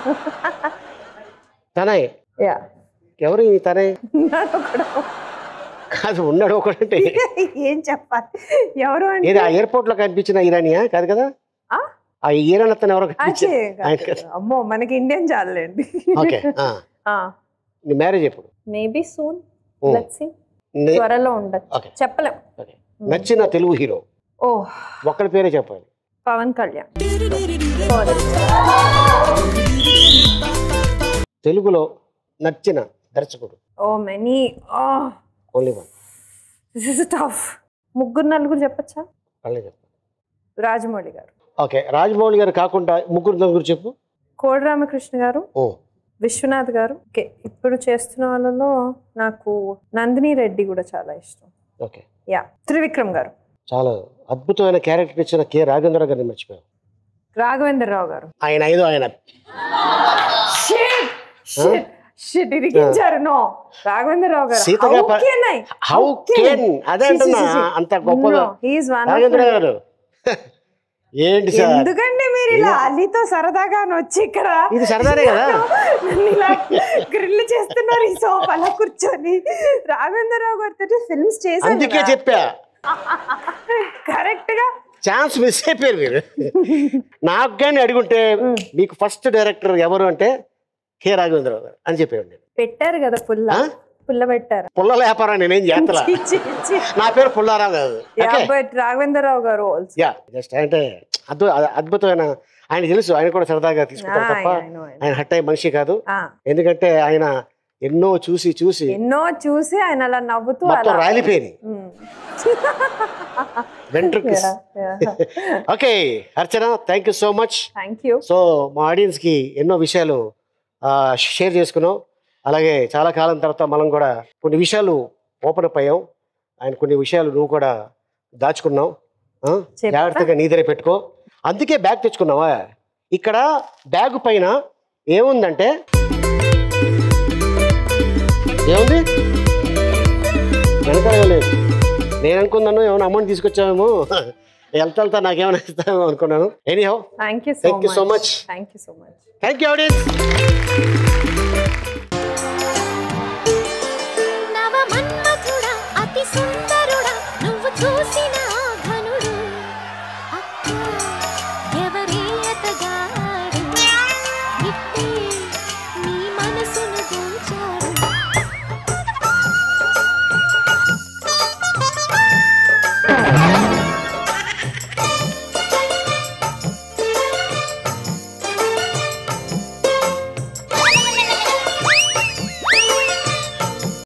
తనయ్ యా ఎవరు ఈ తనయ్ ఉన్నాడు ఒకడు. కాదు ఉన్నాడు ఒకడంటే ఏం చెప్పాలి ఎవరు ఏది అంటే ఆ ఎయిర్పోర్ట్ లో కనిపించిన ఇరానియా కాదు కదా ఆ? ఆ ఈరాన్ అతను ఎవరో అచ్చే, కనిపించారు ఆయన కాదు. కదా. అమ్మో మనకి ఇండియన్ చాలండి ఓకే ఆ. నీ మ్యారేజ్ ఎప్పుడు maybe soon Hmm. Let's see నే- త్వరలో ఉండదు Okay. చెప్పలేం నచ్చిన తెలుగు హీరో ఓ ఒక్కడి పేరే చెప్పాలి పవన్ కళ్యాణ్ తెలుగులో నచ్చిన దర్శకుడు oh many oh only one this is tough ముగ్గురు నలుగురు చెప్పచ్చా వాళ్ళే చెప్పాలి రాజమౌళి గారు ఓకే రాజమౌళి గారు కాకుండా ముగ్గురు నలుగురు చెప్పు కోడి రామకృష్ణ గారు ఓ విశ్వనాథ్ గారు ఓకే ఇప్పుడు చేస్తున్న వాళ్ళలో నాకు నందిని రెడ్డి కూడా చాలా ఇష్టం ఓకే యా త్రివిక్రమ్ గారు చాలా అద్భుతమైన క్యారెక్టర్ ఇచ్చిన కె రాఘవేంద్ర గారిని మర్చిపోయాం రాఘవేంద్రరావు గారు ఆయన ఐదో ఆయన Shit! Shit! Shit! ఇరికించారు no Raghavendra Rao గారు సీతగా How ప- can I? How can? అదే See, see, అంటున్నా, see, see. అంత గొప్పగా. No, he is one of Raghavendra my- గారు ఏంటి సార్ ఎందుకండి మీరు ఇలా అలీతో సరదాగా వచ్చి ఇక్కడ ఇది సరదానే కదా. నన్ను ఇలా గ్రిల్ చేస్తున్నారు ఈ సోఫాలో కూర్చొని రాఘవేంద్రరావు గారితో ఫిల్మ్స్ అందుకే చేశారు చెప్పా కరెక్ట్ గా ఛాన్స్ మిస్ అయిపోయారు మీరు నాకు కానీ అడుగుంటే మీకు ఫస్ట్ డైరెక్టర్ ఎవరు అంటే కె రాఘవేంద్రరావు గారు అని చెప్పేవాడు నేను పెట్టారు కదా పుల్ల పుల్ల పెట్టారు పుల్లల వ్యాపారం నేనేం చేస్తలా చి, చి, చి. నా పేరు పుల్లారావు కాదు Yeah, ఓకే but రాఘవేంద్రరావు గారు ఆల్సో యా జస్ట్ అంటే అద్భుత అద్భుతమైన ఆయన తెలుసు ఆయన కూడా సరదాగా తీసుకుంటారు Ah, తప్ప I know, I know. ఆయన హట్ అయ్యే మనిషి కాదు ఆ, ఎందుకంటే ఆయన ఎన్నో చూసి చూసి ఎన్నో చూసి ఆయన అలా నవ్వుతూ మొత్తం అలా రాలిపోయింది Mm. వెంట్రుకస్ Yeah, yeah. Okay Archana thank you so much thank you so మా ఆడియన్స్కి ఎన్నో విషయాలు షేర్ చేసుకున్నాం అలాగే చాలా కాలం తర్వాత మనం కూడా కొన్ని విషయాలు ఓపెన్ అప్ అయ్యాం ఆయన కొన్ని విషయాలు నువ్వు కూడా దాచుకున్నావు ఆ? చెప్తా. జాగ్రత్తగా నీ దగ్గర పెట్టుకో అందుకే బ్యాగ్ తెచ్చుకున్నావా ఇక్కడ బ్యాగ్ పైన ఏముందంటే ఏముంది వెనకాల ఏం లేదు నేను అనుకున్నాను ఏమైనా అమౌంట్ తీసుకొచ్చామేమో వెళ్తా వెళ్తా నాకేమైనా ఇస్తామేమో అనుకున్నాను anyhow thank you Thank you so much. Thank you so much thank you audience